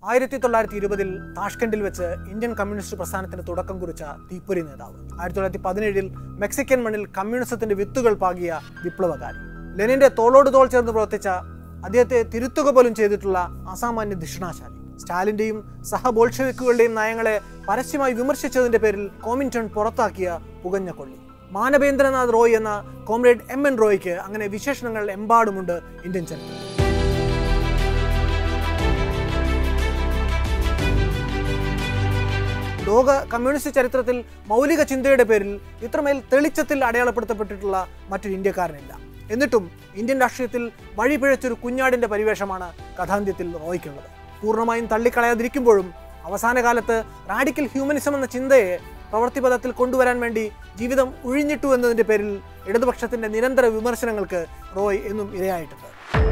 ആയിരത്തി തൊള്ളായിരത്തി ഇരുപതിൽ താഷ്കണ്ടിൽ വെച്ച് ഇന്ത്യൻ കമ്മ്യൂണിസ്റ്റ് പ്രസ്ഥാനത്തിന് തുടക്കം കുറിച്ച തീപ്പൊരി നേതാവ് ആയിരത്തി തൊള്ളായിരത്തി പതിനേഴിൽ മെക്സിക്കൻ മണ്ണിൽ കമ്മ്യൂണിസത്തിന്റെ വിത്തുകൾ പാകിയ വിപ്ലവകാരി ലെനിന്റെ തോളോട് തോൾ ചേർന്ന് പ്രവർത്തിച്ച അദ്ദേഹത്തെ തിരുത്തുക പോലും ചെയ്തിട്ടുള്ള അസാമാന്യ ധിഷണാശാലി സ്റ്റാലിന്റെയും സഹ ബോൾഷെവിക്കുകളുടെയും നയങ്ങളെ പരസ്യമായി വിമർശിച്ചതിന്റെ പേരിൽ കോമിൻടൺ പുറത്താക്കിയ പുകഞ്ഞ കൊള്ളി മാനവേന്ദ്രനാഥ് റോയ് എന്ന കോമ്രേഡ് എം എൻ റോയ്ക്ക് അങ്ങനെ വിശേഷണങ്ങൾ എമ്പാടുമുണ്ട് ഇന്ത്യൻ ചരിത്രം ലോക കമ്മ്യൂണിസ്റ്റ് ചരിത്രത്തിൽ മൗലിക ചിന്തയുടെ പേരിൽ ഇത്രമേൽ തെളിച്ചത്തിൽ അടയാളപ്പെടുത്തപ്പെട്ടിട്ടുള്ള മറ്റൊരു ഇന്ത്യക്കാരനില്ല എന്നിട്ടും ഇന്ത്യൻ രാഷ്ട്രീയത്തിൽ വഴിപിഴച്ചൊരു കുഞ്ഞാടിന്റെ പരിവേഷമാണ് കഥാന്ത്യത്തിൽ റോയ്ക്കുള്ളത് പൂർണ്ണമായും തള്ളിക്കളയാതിരിക്കുമ്പോഴും അവസാന കാലത്ത് റാഡിക്കൽ ഹ്യൂമനിസം എന്ന ചിന്തയെ പ്രവൃത്തിപഥത്തിൽ കൊണ്ടുവരാൻ വേണ്ടി ജീവിതം ഉഴിഞ്ഞിട്ടു എന്നതിന്റെ പേരിൽ ഇടതുപക്ഷത്തിന്റെ നിരന്തര വിമർശനങ്ങൾക്ക് റോയ് എന്നും ഇരയായിട്ടുണ്ട്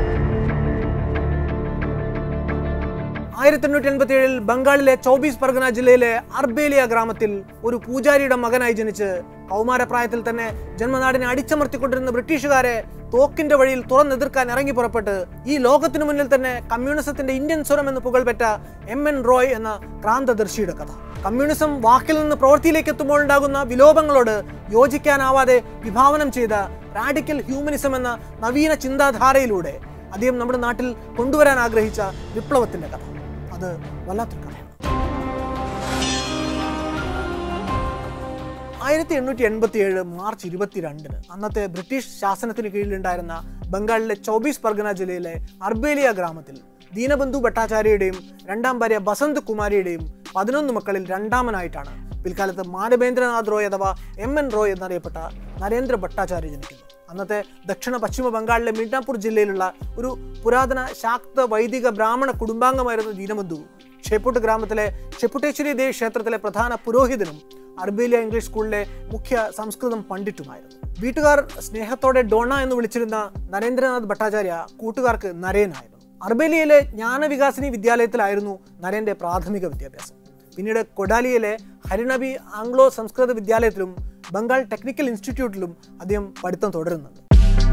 ആയിരത്തി എണ്ണൂറ്റി എൺപത്തി ഏഴിൽ ബംഗാളിലെ ചൗബീസ് പർഗന ജില്ലയിലെ അർബേലിയ ഗ്രാമത്തിൽ ഒരു പൂജാരിയുടെ മകനായി ജനിച്ച് കൗമാരപ്രായത്തിൽ തന്നെ ജന്മനാടിനെ അടിച്ചമർത്തിക്കൊണ്ടിരുന്ന ബ്രിട്ടീഷുകാരെ തോക്കിന്റെ വഴിയിൽ തുറന്നെതിർക്കാൻ ഇറങ്ങി പുറപ്പെട്ട് ഈ ലോകത്തിനു മുന്നിൽ തന്നെ കമ്മ്യൂണിസത്തിന്റെ ഇന്ത്യൻ സ്വരം എന്ന് പുകൾപെറ്റ എം എൻ റോയ് എന്ന ക്രാന്തദർശിയുടെ കഥ കമ്മ്യൂണിസം വാക്കിൽ നിന്ന് പ്രവൃത്തിയിലേക്ക് എത്തുമ്പോൾ ഉണ്ടാകുന്ന വിലോപങ്ങളോട് യോജിക്കാനാവാതെ വിഭാവനം ചെയ്ത റാഡിക്കൽ ഹ്യൂമനിസം എന്ന നവീന ചിന്താധാരയിലൂടെ അദ്ദേഹം നമ്മുടെ നാട്ടിൽ കൊണ്ടുവരാൻ ആഗ്രഹിച്ച വിപ്ലവത്തിന്റെ കഥ അത് വല്ലാത്തൊരു കഥയാണ് ആയിരത്തി എണ്ണൂറ്റി എൺപത്തി ഏഴ് മാർച്ച് ഇരുപത്തിരണ്ടിന് അന്നത്തെ ബ്രിട്ടീഷ് ശാസനത്തിന് കീഴിലുണ്ടായിരുന്ന ബംഗാളിലെ ചൗബീസ് പർഗന ജില്ലയിലെ അർബേലിയ ഗ്രാമത്തിൽ ദീനബന്ധു ഭട്ടാചാര്യയുടെയും രണ്ടാം ഭാര്യ ബസന്ത് കുമാരിയുടെയും പതിനൊന്ന് മക്കളിൽ രണ്ടാമനായിട്ടാണ് പിൽക്കാലത്ത് മാനവേന്ദ്രനാഥ് റോയ് അഥവാ എം എൻ റോയ് എന്നറിയപ്പെട്ട നരേന്ദ്ര ഭട്ടാചാര്യ ജനിക്കുന്നത് അന്നത്തെ ദക്ഷിണ പശ്ചിമ ബംഗാളിലെ മിഡ്നാപൂർ ജില്ലയിലുള്ള ഒരു പുരാതന ശാക്ത വൈദിക ബ്രാഹ്മണ കുടുംബാംഗമായിരുന്ന ദീനബന്ധു ഷെപ്പുട്ട് ഗ്രാമത്തിലെ ഷെപ്പുട്ടേശ്വരി ദേവി ക്ഷേത്രത്തിലെ പ്രധാന പുരോഹിതനും അർബേലിയ ഇംഗ്ലീഷ് സ്കൂളിലെ മുഖ്യ സംസ്കൃതം പണ്ഡിറ്റുമായിരുന്നു വീട്ടുകാർ സ്നേഹത്തോടെ ഡോണ എന്ന് വിളിച്ചിരുന്ന നരേന്ദ്രനാഥ് ഭട്ടാചാര്യ കൂട്ടുകാർക്ക് നരേനായിരുന്നു അർബേലിയയിലെ ജ്ഞാനവികാസിനി വിദ്യാലയത്തിലായിരുന്നു നരേന്റെ പ്രാഥമിക വിദ്യാഭ്യാസം പിന്നീട് കൊഡാലിയയിലെ ഹരിനബി ആംഗ്ലോ സംസ്കൃത വിദ്യാലയത്തിലും ബംഗാൾ ടെക്നിക്കൽ ഇൻസ്റ്റിറ്റ്യൂട്ടിലും അദ്ദേഹം പഠിത്തം തുടരുന്നുണ്ട്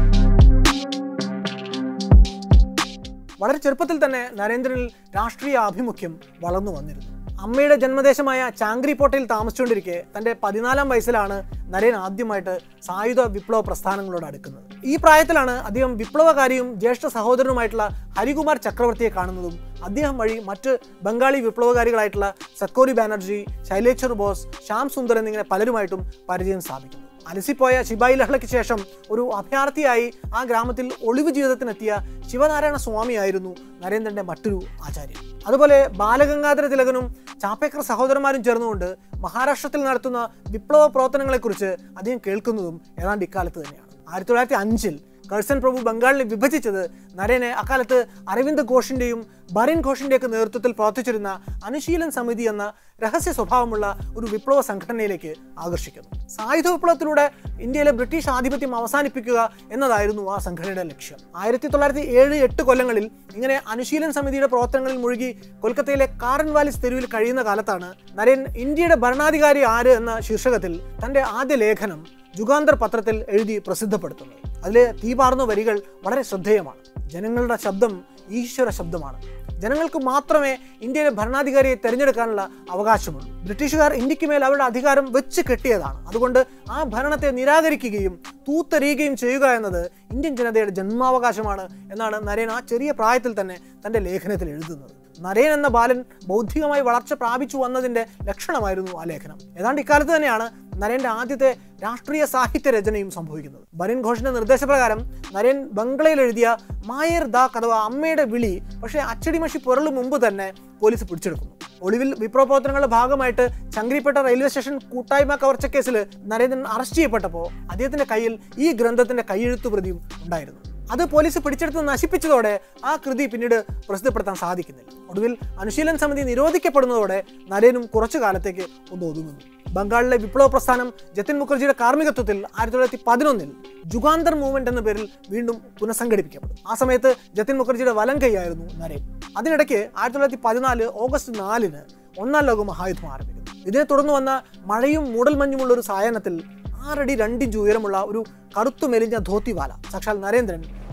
വളരെ ചെറുപ്പത്തിൽ തന്നെ നരേന്ദ്രനിൽ രാഷ്ട്രീയ ആഭിമുഖ്യം വളർന്നു വന്നിരുന്നു അമ്മയുടെ ജന്മദേശമായ ചാങ്ക്രിപ്പോട്ടയിൽ താമസിച്ചുകൊണ്ടിരിക്കെ തന്റെ പതിനാലാം വയസ്സിലാണ് നരേൻ ആദ്യമായിട്ട് സായുധ വിപ്ലവ പ്രസ്ഥാനങ്ങളോട് അടുക്കുന്നത് ഈ പ്രായത്തിലാണ് അദ്ദേഹം വിപ്ലവകാരിയും ജ്യേഷ്ഠ സഹോദരനുമായിട്ടുള്ള ഹരികുമാർ ചക്രവർത്തിയെ കാണുന്നതും അദ്ദേഹം വഴി മറ്റ് ബംഗാളി വിപ്ലവകാരികളായിട്ടുള്ള സക്കോരി ബാനർജി ശൈലേശ്വർ ബോസ് ശ്യാം സുന്ദർ എന്നിങ്ങനെ പലരുമായിട്ടും പരിചയം സ്ഥാപിക്കുന്നു അലസിപ്പോയ ശിബായി ലഹളയ്ക്ക് ശേഷം ഒരു അഭയാർത്ഥിയായി ആ ഗ്രാമത്തിൽ ഒളിവ് ജീവിതത്തിനെത്തിയ ശിവനാരായണ സ്വാമിയായിരുന്നു നരേന്ദ്രന്റെ മറ്റൊരു ആചാര്യൻ അതുപോലെ ബാലഗംഗാധര തിലകനും ചാപ്പേക്കർ സഹോദരന്മാരും ചേർന്നുകൊണ്ട് മഹാരാഷ്ട്രത്തിൽ നടത്തുന്ന വിപ്ലവ പ്രവർത്തനങ്ങളെക്കുറിച്ച് അദ്ദേഹം കേൾക്കുന്നതും ഏതാണ്ട് ഇക്കാലത്ത് തന്നെയാണ് ആയിരത്തി തൊള്ളായിരത്തി അഞ്ചിൽ കഴ്സൺ പ്രഭു ബംഗാളിനെ വിഭജിച്ചത് നരേനെ അക്കാലത്ത് അരവിന്ദ് ഘോഷിന്റെയും ബറിൻ ഘോഷിന്റെയൊക്കെ നേതൃത്വത്തിൽ പ്രവർത്തിച്ചിരുന്ന അനുശീലൻ സമിതി എന്ന രഹസ്യ സ്വഭാവമുള്ള ഒരു വിപ്ലവ സംഘടനയിലേക്ക് ആകർഷിക്കുന്നു സായുധ വിപ്ലവത്തിലൂടെ ഇന്ത്യയിലെ ബ്രിട്ടീഷ് ആധിപത്യം അവസാനിപ്പിക്കുക എന്നതായിരുന്നു ആ സംഘടനയുടെ ലക്ഷ്യം ആയിരത്തി തൊള്ളായിരത്തി ഏഴ് എട്ട് കൊല്ലങ്ങളിൽ ഇങ്ങനെ അനുശീലൻ സമിതിയുടെ പ്രവർത്തനങ്ങളിൽ മുഴുകി കൊൽക്കത്തയിലെ കാരൻ വാലിസ് തെരുവിൽ കഴിയുന്ന കാലത്താണ് നരേൻ ഇന്ത്യയുടെ ഭരണാധികാരി ആര് എന്ന ശീർഷകത്തിൽ തന്റെ ആദ്യ ലേഖനം ജുഗാന്തർ പത്രത്തിൽ എഴുതി പ്രസിദ്ധപ്പെടുത്തുന്നത് അതിലെ തീപാർന്ന വരികൾ വളരെ ശ്രദ്ധേയമാണ് ജനങ്ങളുടെ ശബ്ദം ഈശ്വര ശബ്ദമാണ് ജനങ്ങൾക്ക് മാത്രമേ ഇന്ത്യയിലെ ഭരണാധികാരിയെ തിരഞ്ഞെടുക്കാനുള്ള അവകാശമുള്ളൂ ബ്രിട്ടീഷുകാർ ഇന്ത്യക്ക് മേൽ അവരുടെ അധികാരം വെച്ച് കെട്ടിയതാണ് അതുകൊണ്ട് ആ ഭരണത്തെ നിരാകരിക്കുകയും തൂത്തെറിയുകയും ചെയ്യുക എന്നത് ഇന്ത്യൻ ജനതയുടെ ജന്മാവകാശമാണ് എന്നാണ് നരേൻ ആ ചെറിയ പ്രായത്തിൽ തന്നെ തന്റെ ലേഖനത്തിൽ എഴുതുന്നത് നരേൻ എന്ന ബാലൻ ബൗദ്ധികമായി വളർച്ച പ്രാപിച്ചു വന്നതിന്റെ ലക്ഷണമായിരുന്നു ആ ലേഖനം ഏതാണ്ട് ഇക്കാലത്ത് തന്നെയാണ് നരേന്റെ ആദ്യത്തെ രാഷ്ട്രീയ സാഹിത്യ രചനയും സംഭവിക്കുന്നത് ബരിൻ ഘോഷിന്റെ നിർദ്ദേശപ്രകാരം നരേൻ ബംഗ്ലയിൽ എഴുതിയ മായർ ദാക്ക് അഥവാ അമ്മയുടെ വിളി പക്ഷേ അച്ചടിമഷി പുരളു മുമ്പ് തന്നെ പോലീസ് പിടിച്ചെടുക്കുന്നു ഒളിവിൽ വിപ്ലവ പ്രവർത്തനങ്ങളുടെ ഭാഗമായിട്ട് ചങ്കരിപ്പേട്ട റെയിൽവേ സ്റ്റേഷൻ കൂട്ടായ്മ കവർച്ച കേസിൽ നരേന്ദ്രൻ അറസ്റ്റ് ചെയ്യപ്പെട്ടപ്പോൾ അദ്ദേഹത്തിന്റെ കയ്യിൽ ഈ ഗ്രന്ഥത്തിന്റെ കൈയെഴുത്തു പ്രതിയും ഉണ്ടായിരുന്നു അത് പോലീസ് പിടിച്ചെടുത്ത് നശിപ്പിച്ചതോടെ ആ കൃതി പിന്നീട് പ്രസിദ്ധപ്പെടുത്താൻ സാധിക്കുന്നില്ല ഒടുവിൽ അനുശീലൻ സമിതി നിരോധിക്കപ്പെടുന്നതോടെ നരേനും കുറച്ചു കാലത്തേക്ക് ഒന്ന് ഒതുങ്ങുന്നു ബംഗാളിലെ വിപ്ലവ പ്രസ്ഥാനം ജതിൻ മുഖർജിയുടെ കാർമ്മികത്വത്തിൽ ആയിരത്തി തൊള്ളായിരത്തി പതിനൊന്നിൽ ജുഗാന്തർ മൂവ്മെന്റ് എന്ന പേരിൽ വീണ്ടും പുനഃസംഘടിപ്പിക്കപ്പെടും ആ സമയത്ത് ജതിൻ മുഖർജിയുടെ വലം കൈയായിരുന്നു നരേൻ അതിനിടയ്ക്ക് ആയിരത്തി തൊള്ളായിരത്തി പതിനാല് ഓഗസ്റ്റ് നാലിന് ഒന്നാം ലോക മഹായുദ്ധം ആരംഭിക്കുന്നു ഇതിനെ തുടർന്ന് വന്ന മഴയും മൂടൽമഞ്ഞുമുള്ള ഒരു സായാഹ്നത്തിൽ ആറടി രണ്ടിഞ്ച് ഉയരമുള്ള ഒരു കറുത്തു മെലിഞ്ഞ ധോത്തിവാല സാക്ഷാൽ നരേന്ദ്രൻ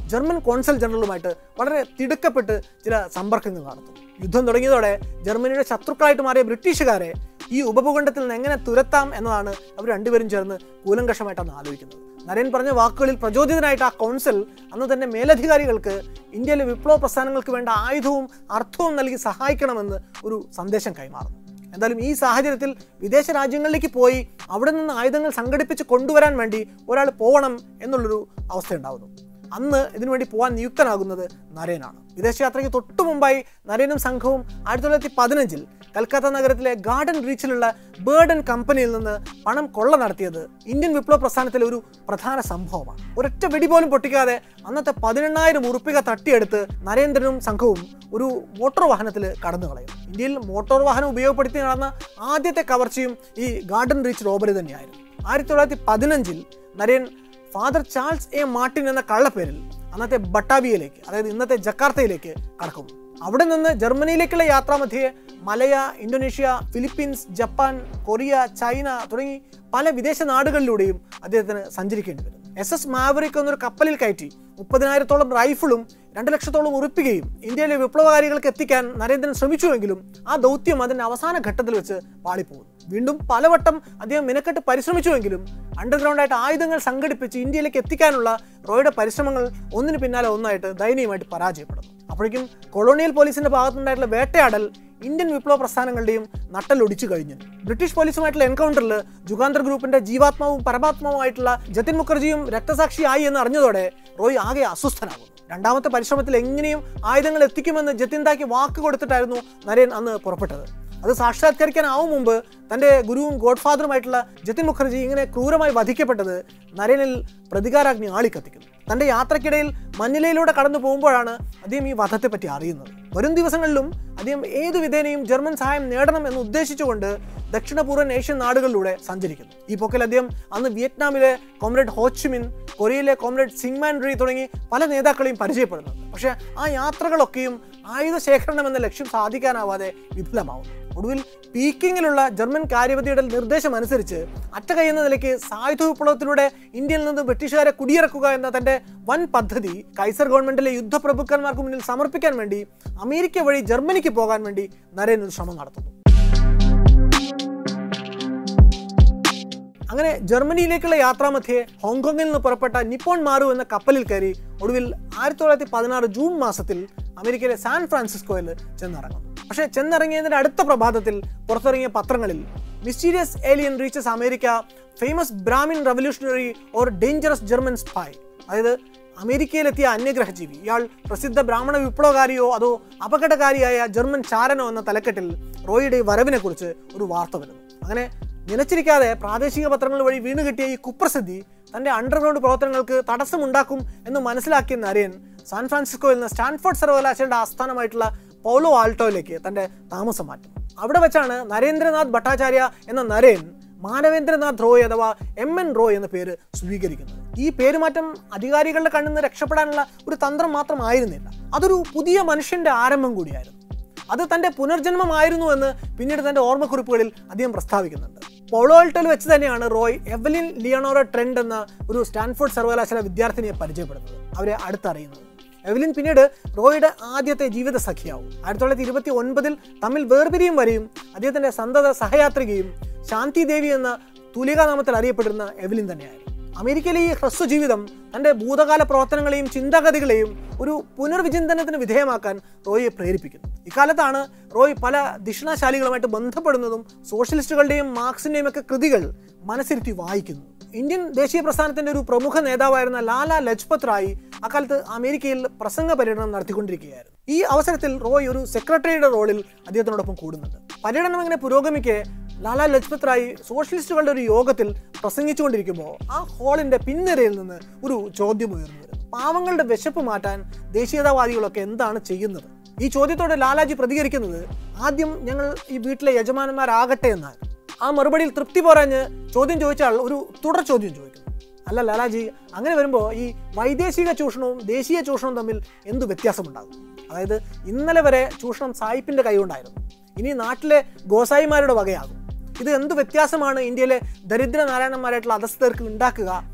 ജർമ്മൻ കോൺസൽ ജനറലുമായിട്ട് വളരെ തിടുക്കപ്പെട്ട് ചില സമ്പർക്കങ്ങൾ നടത്തും യുദ്ധം തുടങ്ങിയതോടെ ജർമ്മനിയുടെ ശത്രുക്കളായിട്ട് മാറിയ ബ്രിട്ടീഷുകാരെ ഈ ഉപഭൂഖണ്ഡത്തിൽ നിന്ന് എങ്ങനെ തുരത്താം എന്നതാണ് അവർ രണ്ടുപേരും ചേർന്ന് കൂലങ്കഷമായിട്ടാണ് ആലോചിക്കുന്നത് നരേൻ പറഞ്ഞ വാക്കുകളിൽ പ്രചോദിതനായിട്ട് ആ കൗൺസിൽ അന്ന് തന്നെ മേലധികാരികൾക്ക് ഇന്ത്യയിലെ വിപ്ലവ പ്രസ്ഥാനങ്ങൾക്ക് വേണ്ട ആയുധവും അർത്ഥവും നൽകി സഹായിക്കണമെന്ന് ഒരു സന്ദേശം കൈമാറുന്നു എന്തായാലും ഈ സാഹചര്യത്തിൽ വിദേശ രാജ്യങ്ങളിലേക്ക് പോയി അവിടെ നിന്ന് ആയുധങ്ങൾ സംഘടിപ്പിച്ച് കൊണ്ടുവരാൻ വേണ്ടി ഒരാൾ പോകണം എന്നുള്ളൊരു അവസ്ഥ ഉണ്ടാകുന്നു അന്ന് ഇതിനുവേണ്ടി പോകാൻ നിയുക്തനാകുന്നത് നരേനാണ് വിദേശയാത്രയ്ക്ക് തൊട്ടു മുമ്പായി നരേനും സംഘവും ആയിരത്തി തൊള്ളായിരത്തി പതിനഞ്ചിൽ കൽക്കത്ത നഗരത്തിലെ ഗാർഡൻ റീച്ചിലുള്ള ബേർഡൻ കമ്പനിയിൽ നിന്ന് പണം കൊള്ള നടത്തിയത് ഇന്ത്യൻ വിപ്ലവ പ്രസ്ഥാനത്തിലെ ഒരു പ്രധാന സംഭവമാണ് ഒരൊറ്റ വെടി പോലും പൊട്ടിക്കാതെ അന്നത്തെ പതിനെണ്ണായിരം ഉറുപ്പിക തട്ടിയെടുത്ത് നരേന്ദ്രനും സംഘവും ഒരു മോട്ടോർ വാഹനത്തിൽ കടന്നു കളയും ഇന്ത്യയിൽ മോട്ടോർ വാഹനം ഉപയോഗപ്പെടുത്തി നടന്ന ആദ്യത്തെ കവർച്ചയും ഈ ഗാർഡൻ റീച്ച് റോബറി തന്നെയായിരുന്നു ആയിരത്തി തൊള്ളായിരത്തി പതിനഞ്ചിൽ Naren Father Charles A Martin എന്ന കള്ളപ്പേരിൽ അന്നത്തെ ബട്ടാവിയയിലേക്ക് അതായത് ഇന്നത്തെ ജക്കാർത്തയിലേക്ക് കടക്കും അവിടെ നിന്ന് ജർമ്മനിയിലേക്കുള്ള യാത്രാമധ്യേ Malaya Indonesia Philippines Japan Korea China തുടങ്ങി പല വിദേശ നാടുകളിലൂടെയും അദ്ദേഹത്തിന് സഞ്ചരിക്കേണ്ടി വരും എസ് എസ് മാവറിക് എന്നൊരു കപ്പലിൽ കയറ്റി മുപ്പതിനായിരത്തോളം റൈഫിളും രണ്ട് ലക്ഷത്തോളം ഉറുപ്പികയും ഇന്ത്യയിലെ വിപ്ലവകാരികൾക്ക് എത്തിക്കാൻ നരേന്ദ്രൻ ശ്രമിച്ചുവെങ്കിലും ആ ദൗത്യം അതിന്റെ അവസാന ഘട്ടത്തിൽ വെച്ച് പാളിപ്പോകും വീണ്ടും പലവട്ടം അദ്ദേഹം മിനക്കെട്ട് പരിശ്രമിച്ചുവെങ്കിലും അണ്ടർഗ്രൗണ്ടായിട്ട് ആയുധങ്ങൾ സംഘടിപ്പിച്ച് ഇന്ത്യയിലേക്ക് എത്തിക്കാനുള്ള റോയുടെ പരിശ്രമങ്ങൾ ഒന്നിന് പിന്നാലെ ഒന്നായിട്ട് ദയനീയമായിട്ട് പരാജയപ്പെടുന്നു അപ്പോഴേക്കും കൊളോണിയൽ പോലീസിന്റെ ഭാഗത്തുനിന്നുണ്ടായിട്ടുള്ള വേട്ടയാടൽ ഇന്ത്യൻ വിപ്ലവ പ്രസ്ഥാനങ്ങളുടെയും നട്ടലൊടിച്ചു കഴിഞ്ഞു ബ്രിട്ടീഷ് പോലീസുമായിട്ടുള്ള എൻകൗണ്ടറിൽ ജുഗാന്തർ ഗ്രൂപ്പിന്റെ ജീവാത്മാവും പരമാത്മാവുമായിട്ടുള്ള ജതിൻ മുഖർജിയും രക്തസാക്ഷിയായി എന്ന് അറിഞ്ഞതോടെ റോയ് ആകെ അസ്വസ്ഥനാകുന്നു രണ്ടാമത്തെ പരിശ്രമത്തിൽ എങ്ങനെയും ആയുധങ്ങൾ എത്തിക്കുമെന്ന് ജതിൻദാക്ക് വാക്ക് കൊടുത്തിട്ടായിരുന്നു നരേൻ അന്ന് പുറപ്പെട്ടത് അത് സാക്ഷാത്കരിക്കാനാവും മുമ്പ് തൻ്റെ ഗുരുവും ഗോഡ്ഫാദറുമായിട്ടുള്ള ജതിൻ മുഖർജി ഇങ്ങനെ ക്രൂരമായി വധിക്കപ്പെട്ടത് നരേനിൽ പ്രതികാരാഗ്നി ആളിക്കത്തിക്കുന്നു തൻ്റെ യാത്രക്കിടയിൽ മഞ്ഞിലയിലൂടെ കടന്നു പോകുമ്പോഴാണ് അദ്ദേഹം ഈ വധത്തെപ്പറ്റി അറിയുന്നത് വരും ദിവസങ്ങളിലും അദ്ദേഹം ഏതു വിധേനയും ജർമ്മൻ സഹായം നേടണം എന്ന് ഉദ്ദേശിച്ചുകൊണ്ട് ദക്ഷിണപൂർവ്വൻ ഏഷ്യൻ നാടുകളിലൂടെ സഞ്ചരിക്കുന്നു ഈ പോക്കിൽ അദ്ദേഹം അന്ന് വിയറ്റ്നാമിലെ കോമ്രേഡ് ഹോച്ചിമിൻ കൊറിയയിലെ കോമ്രേഡ് സിങ്മാൻ റീ തുടങ്ങി പല നേതാക്കളെയും പരിചയപ്പെടുന്നുണ്ട് പക്ഷേ ആ യാത്രകളൊക്കെയും ആയുധ ശേഖരണം എന്ന ലക്ഷ്യം സാധിക്കാനാവാതെ വിഫലമാവുന്നു ഒടുവിൽ പീക്കിങ്ങിലുള്ള ജർമ്മൻ കാര്യപതിയുടെ നിർദ്ദേശം അനുസരിച്ച് അറ്റകൈ എന്ന നിലയ്ക്ക് സായുധ വിപ്ലവത്തിലൂടെ ഇന്ത്യയിൽ നിന്ന് ബ്രിട്ടീഷുകാരെ കുടിയിറക്കുക എന്ന തന്റെ വൻ പദ്ധതി കൈസർ ഗവൺമെന്റിലെ യുദ്ധപ്രഭുക്കന്മാർക്ക് മുന്നിൽ സമർപ്പിക്കാൻ വേണ്ടി അമേരിക്ക വഴി ജർമ്മനിക്ക് പോകാൻ വേണ്ടി നരേൻ ഒരു ശ്രമം നടത്തുന്നു അങ്ങനെ ജർമ്മനിയിലേക്കുള്ള യാത്രാമധ്യേ ഹോങ്കോങ്ങിൽ നിന്ന് പുറപ്പെട്ട നിപ്പോൺ മാറു എന്ന കപ്പലിൽ കയറി ഒടുവിൽ ആയിരത്തി തൊള്ളായിരത്തി പതിനാറ് ജൂൺ മാസത്തിൽ അമേരിക്കയിലെ സാൻ ഫ്രാൻസിസ്കോയിൽ ചെന്നിറങ്ങുന്നു പക്ഷേ ചെന്നിറങ്ങിയതിന്റെ അടുത്ത പ്രഭാതത്തിൽ പുറത്തിറങ്ങിയ പത്രങ്ങളിൽ mysterious alien riches America famous Brahmin revolutionary or dangerous German spy അതായത് അമേരിക്കയിലെത്തിയ അന്യഗ്രഹജീവി ഇയാൾ പ്രസിദ്ധ ബ്രാഹ്മണ വിപ്ലവകാരിയോ അതോ അപകടകാരിയായ ജർമ്മൻ ചാരനോ എന്ന തലക്കെട്ടിൽ റോയിയുടെ ഈ വരവിനെ കുറിച്ച് ഒരു വാർത്ത വരുന്നു അങ്ങനെ നിലച്ചിരിക്കാതെ പ്രാദേശിക പത്രങ്ങൾ വഴി വീണ് കിട്ടിയ ഈ കുപ്രസിദ്ധി തന്റെ അണ്ടർഗ്രൗണ്ട് പ്രവർത്തനങ്ങൾക്ക് തടസ്സമുണ്ടാക്കും എന്ന് മനസ്സിലാക്കിയ നരേൻ സാൻ ഫ്രാൻസിസ്കോയിൽ നിന്ന് സ്റ്റാൻഫോർഡ് സർവകലാശാലയുടെ ആസ്ഥാനമായിട്ടുള്ള പൗലോ ആൾട്ടോയിലേക്ക് തന്റെ താമസം മാറ്റും അവിടെ വെച്ചാണ് നരേന്ദ്രനാഥ് ഭട്ടാചാര്യ എന്ന നരേൻ മാനവേന്ദ്രനാഥ് റോയ് അഥവാ എം എൻ റോയ് എന്ന പേര് സ്വീകരിക്കുന്നത് ഈ പേരുമാറ്റം അധികാരികളുടെ കണ്ണിൽ നിന്ന് രക്ഷപ്പെടാനുള്ള ഒരു തന്ത്രം മാത്രമായിരുന്നില്ല അതൊരു പുതിയ മനുഷ്യന്റെ ആരംഭം കൂടിയായിരുന്നു അത് തന്റെ പുനർജന്മമായിരുന്നു എന്ന് പിന്നീട് തന്റെ ഓർമ്മക്കുറിപ്പുകളിൽ അദ്ദേഹം പ്രസ്താവിക്കുന്നുണ്ട് പോളോൾട്ടൽ വെച്ച് തന്നെയാണ് റോയ് എവലിൻ ലിയണോറ ട്രെൻഡ് എന്ന ഒരു സ്റ്റാൻഫോർഡ് സർവകലാശാല വിദ്യാർത്ഥിനിയെ പരിചയപ്പെടുന്നത് അവരെ അടുത്തറിയുന്നത് എവലിൻ പിന്നീട് റോയുടെ ആദ്യത്തെ ജീവിത സഖിയാവും ആയിരത്തി തൊള്ളായിരത്തി ഇരുപത്തി ഒൻപതിൽ തമ്മിൽ വേർപിരിയും വരെയും അദ്ദേഹത്തിന്റെ സന്തത സഹയാത്രികയും ശാന്തി ദേവി എന്ന തുലികാനാമത്തിൽ അറിയപ്പെടുന്ന എവലിൻ തന്നെയായിരുന്നു അമേരിക്കയിലെ ഈ ഹ്രസ്വ ജീവിതം തന്റെ ഭൂതകാല പ്രവർത്തനങ്ങളെയും ചിന്താഗതികളെയും ഒരു പുനർവിചിന്തനത്തിന് വിധേയമാക്കാൻ റോയിയെ പ്രേരിപ്പിക്കുന്നു ഇക്കാലത്താണ് റോയ് പല ദിഷണാശാലികളുമായിട്ട് ബന്ധപ്പെടുന്നതും സോഷ്യലിസ്റ്റുകളുടെയും മാർക്സിന്റെയും ഒക്കെ കൃതികൾ മനസ്സിരുത്തി വായിക്കുന്നു ഇന്ത്യൻ ദേശീയ പ്രസ്ഥാനത്തിന്റെ ഒരു പ്രമുഖ നേതാവായിരുന്ന ലാല ലജ്പത് റായ് അക്കാലത്ത് അമേരിക്കയിൽ പ്രസംഗ പര്യടനം നടത്തിക്കൊണ്ടിരിക്കുകയായിരുന്നു ഈ അവസരത്തിൽ റോയ് ഒരു സെക്രട്ടറിയുടെ റോളിൽ അദ്ദേഹത്തിനോടൊപ്പം കൂടുന്നുണ്ട് പര്യടനം ഇങ്ങനെ പുരോഗമിക്കെ ലാല ലജ്പത് റായ് സോഷ്യലിസ്റ്റുകളുടെ ഒരു യോഗത്തിൽ പ്രസംഗിച്ചുകൊണ്ടിരിക്കുമ്പോൾ ആ ഹാളിന്റെ പിൻനിരയിൽ നിന്ന് ഒരു ചോദ്യം ഉയർന്നു വരുന്നു പാവങ്ങളുടെ വിശപ്പ് മാറ്റാൻ ദേശീയതാവാദികളൊക്കെ എന്താണ് ചെയ്യുന്നത് ഈ ചോദ്യത്തോടെ ലാലാജി പ്രതികരിക്കുന്നത് ആദ്യം ഞങ്ങൾ ഈ വീട്ടിലെ യജമാനന്മാരാകട്ടെ എന്നാണ് ആ മറുപടിയിൽ തൃപ്തി പോരാഞ്ഞ് ചോദ്യം ചോദിച്ചാൽ ഒരു തുടർ ചോദ്യം ചോദിക്കുന്നു അല്ല ലാലാജി അങ്ങനെ വരുമ്പോൾ ഈ വൈദേശിക ചൂഷണവും ദേശീയ ചൂഷണവും തമ്മിൽ എന്ത് വ്യത്യാസമുണ്ടാകും അതായത് ഇന്നലെ വരെ ചൂഷണം സായിപ്പിന്റെ കൈകൊണ്ടായിരുന്നു ഇനി നാട്ടിലെ ഗോസായിമാരുടെ വകയാകും ഇത് എന്ത് വ്യത്യാസമാണ് ഇന്ത്യയിലെ ദരിദ്ര നാരായണന്മാരായിട്ടുള്ള അധസ്ഥർക്ക് ഉണ്ടാക്കുക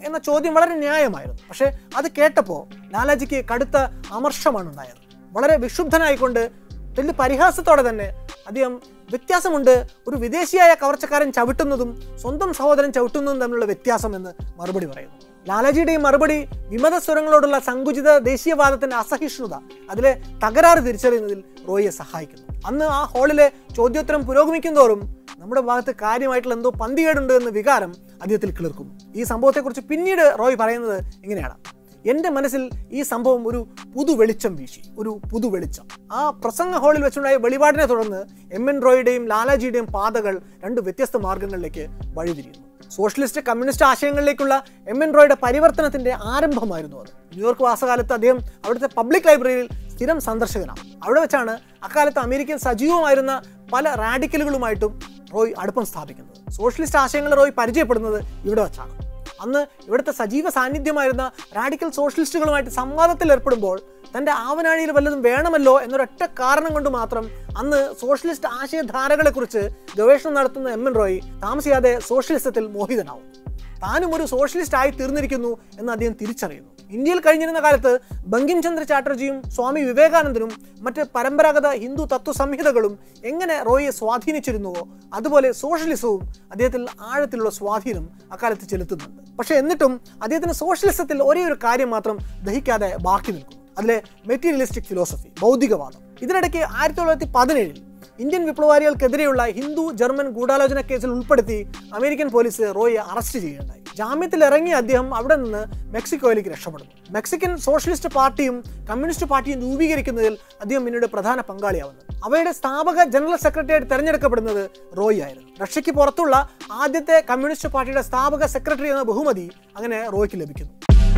എന്ന ചോദ്യം വളരെ ന്യായമായിരുന്നു പക്ഷേ അത് കേട്ടപ്പോൾ ലാലാജിക്ക് കടുത്ത അമർഷമാണ് ഉണ്ടായത് വളരെ വിക്ഷുബ്ധനായിക്കൊണ്ട് വലിയ പരിഹാസത്തോടെ തന്നെ അദ്ദേഹം വ്യത്യാസമുണ്ട് ഒരു വിദേശിയായ കവർച്ചക്കാരൻ ചവിട്ടുന്നതും സ്വന്തം സഹോദരൻ ചവിട്ടുന്നതും തമ്മിലുള്ള വ്യത്യാസം എന്ന് മറുപടി പറയുന്നു ലാലാജിയുടെ ഈ മറുപടി വിമത സ്വരങ്ങളോടുള്ള സങ്കുചിത ദേശീയവാദത്തിന്റെ അസഹിഷ്ണുത അതിലെ തകരാറ് തിരിച്ചറിയുന്നതിൽ റോയിയെ സഹായിക്കുന്നു അന്ന് ആ ഹാളിലെ ചോദ്യോത്തരം പുരോഗമിക്കും തോറും നമ്മുടെ ഭാഗത്ത് കാര്യമായിട്ടുള്ള എന്തോ പന്തികേടുണ്ട് എന്ന വികാരം അദ്ദേഹത്തിൽ കിളിർക്കുന്നു ഈ സംഭവത്തെക്കുറിച്ച് പിന്നീട് റോയ് പറയുന്നത് ഇങ്ങനെയാണ് എൻ്റെ മനസ്സിൽ ഈ സംഭവം ഒരു പുതു വെളിച്ചം വീശി ഒരു പുതു വെളിച്ചം ആ പ്രസംഗ ഹാളിൽ വെച്ചുണ്ടായ വെളിപാടിനെ തുടർന്ന് എം എൻ റോയുടെയും ലാലാജിയുടെയും പാതകൾ രണ്ട് വ്യത്യസ്ത മാർഗങ്ങളിലേക്ക് വഴിതിരിയുന്നു സോഷ്യലിസ്റ്റ് കമ്മ്യൂണിസ്റ്റ് ആശയങ്ങളിലേക്കുള്ള എം എൻ റോയുടെ പരിവർത്തനത്തിന്റെ ആരംഭമായിരുന്നു അത് ന്യൂയോർക്ക് വാസകാലത്ത് അദ്ദേഹം അവിടുത്തെ പബ്ലിക് ലൈബ്രറിയിൽ സ്ഥിരം സന്ദർശകനാണ് അവിടെ വെച്ചാണ് അക്കാലത്ത് അമേരിക്കൻ സജീവമായിരുന്ന പല റാഡിക്കലുകളുമായിട്ടും റോയ് അടുപ്പം സ്ഥാപിക്കുന്നത് സോഷ്യലിസ്റ്റ് ആശയങ്ങൾ റോയ് പരിചയപ്പെടുന്നത് ഇവിടെ വെച്ചാണ് അന്ന് ഇവിടുത്തെ സജീവ സാന്നിധ്യമായിരുന്ന റാഡിക്കൽ സോഷ്യലിസ്റ്റുകളുമായിട്ട് സംവാദത്തിൽ ഏർപ്പെടുമ്പോൾ തൻ്റെ ആവനാഴിയിൽ വല്ലതും വേണമല്ലോ എന്നൊരൊറ്റ കാരണം കൊണ്ട് മാത്രം അന്ന് സോഷ്യലിസ്റ്റ് ആശയധാരകളെക്കുറിച്ച് ഗവേഷണം നടത്തുന്ന എം എൻ റോയ് താമസിയാതെ സോഷ്യലിസത്തിൽ മോഹിതനാവും താനും ഒരു സോഷ്യലിസ്റ്റ് ആയി തീർന്നിരിക്കുന്നു എന്ന് അദ്ദേഹം തിരിച്ചറിയുന്നു ഇന്ത്യയിൽ കഴിഞ്ഞിരുന്ന കാലത്ത് ബങ്കിം ചന്ദ്ര ചാറ്റർജിയും സ്വാമി വിവേകാനന്ദനും മറ്റ് പരമ്പരാഗത ഹിന്ദു തത്വസംഹിതകളും എങ്ങനെ റോയിയെ സ്വാധീനിച്ചിരുന്നുവോ അതുപോലെ സോഷ്യലിസവും അദ്ദേഹത്തിൽ ആഴത്തിലുള്ള സ്വാധീനം അക്കാലത്ത് ചെലുത്തുന്നുണ്ട് പക്ഷേ എന്നിട്ടും അദ്ദേഹത്തിന് സോഷ്യലിസത്തിൽ ഒരേ ഒരു കാര്യം മാത്രം ദഹിക്കാതെ ബാക്കി നിൽക്കുന്നു അതിലെ മെറ്റീരിയലിസ്റ്റിക് ഫിലോസഫി ഭൗതികവാദം ഇതിനിടയ്ക്ക് ആയിരത്തി തൊള്ളായിരത്തി പതിനേഴിൽ ഇന്ത്യൻ വിപ്ലവകാരികൾക്കെതിരെയുള്ള ഹിന്ദു ജർമ്മൻ ഗൂഢാലോചന കേസിൽ ഉൾപ്പെടുത്തി അമേരിക്കൻ പോലീസ് റോയെ അറസ്റ്റ് ചെയ്യുകയുണ്ടായി ജാമ്യത്തിൽ ഇറങ്ങിയ അദ്ദേഹം അവിടെ നിന്ന് മെക്സിക്കോയിലേക്ക് രക്ഷപ്പെടുന്നു മെക്സിക്കൻ സോഷ്യലിസ്റ്റ് പാർട്ടിയും കമ്മ്യൂണിസ്റ്റ് പാർട്ടിയും രൂപീകരിക്കുന്നതിൽ അദ്ദേഹം പിന്നീട് പ്രധാന പങ്കാളിയാവുന്നു അവയുടെ സ്ഥാപക ജനറൽ സെക്രട്ടറിയായിട്ട് തെരഞ്ഞെടുക്കപ്പെടുന്നത് റോയ് ആയിരുന്നു റഷ്യക്ക് പുറത്തുള്ള ആദ്യത്തെ കമ്മ്യൂണിസ്റ്റ് പാർട്ടിയുടെ സ്ഥാപക സെക്രട്ടറി എന്ന ബഹുമതി അങ്ങനെ റോയ്ക്ക് ലഭിക്കുന്നു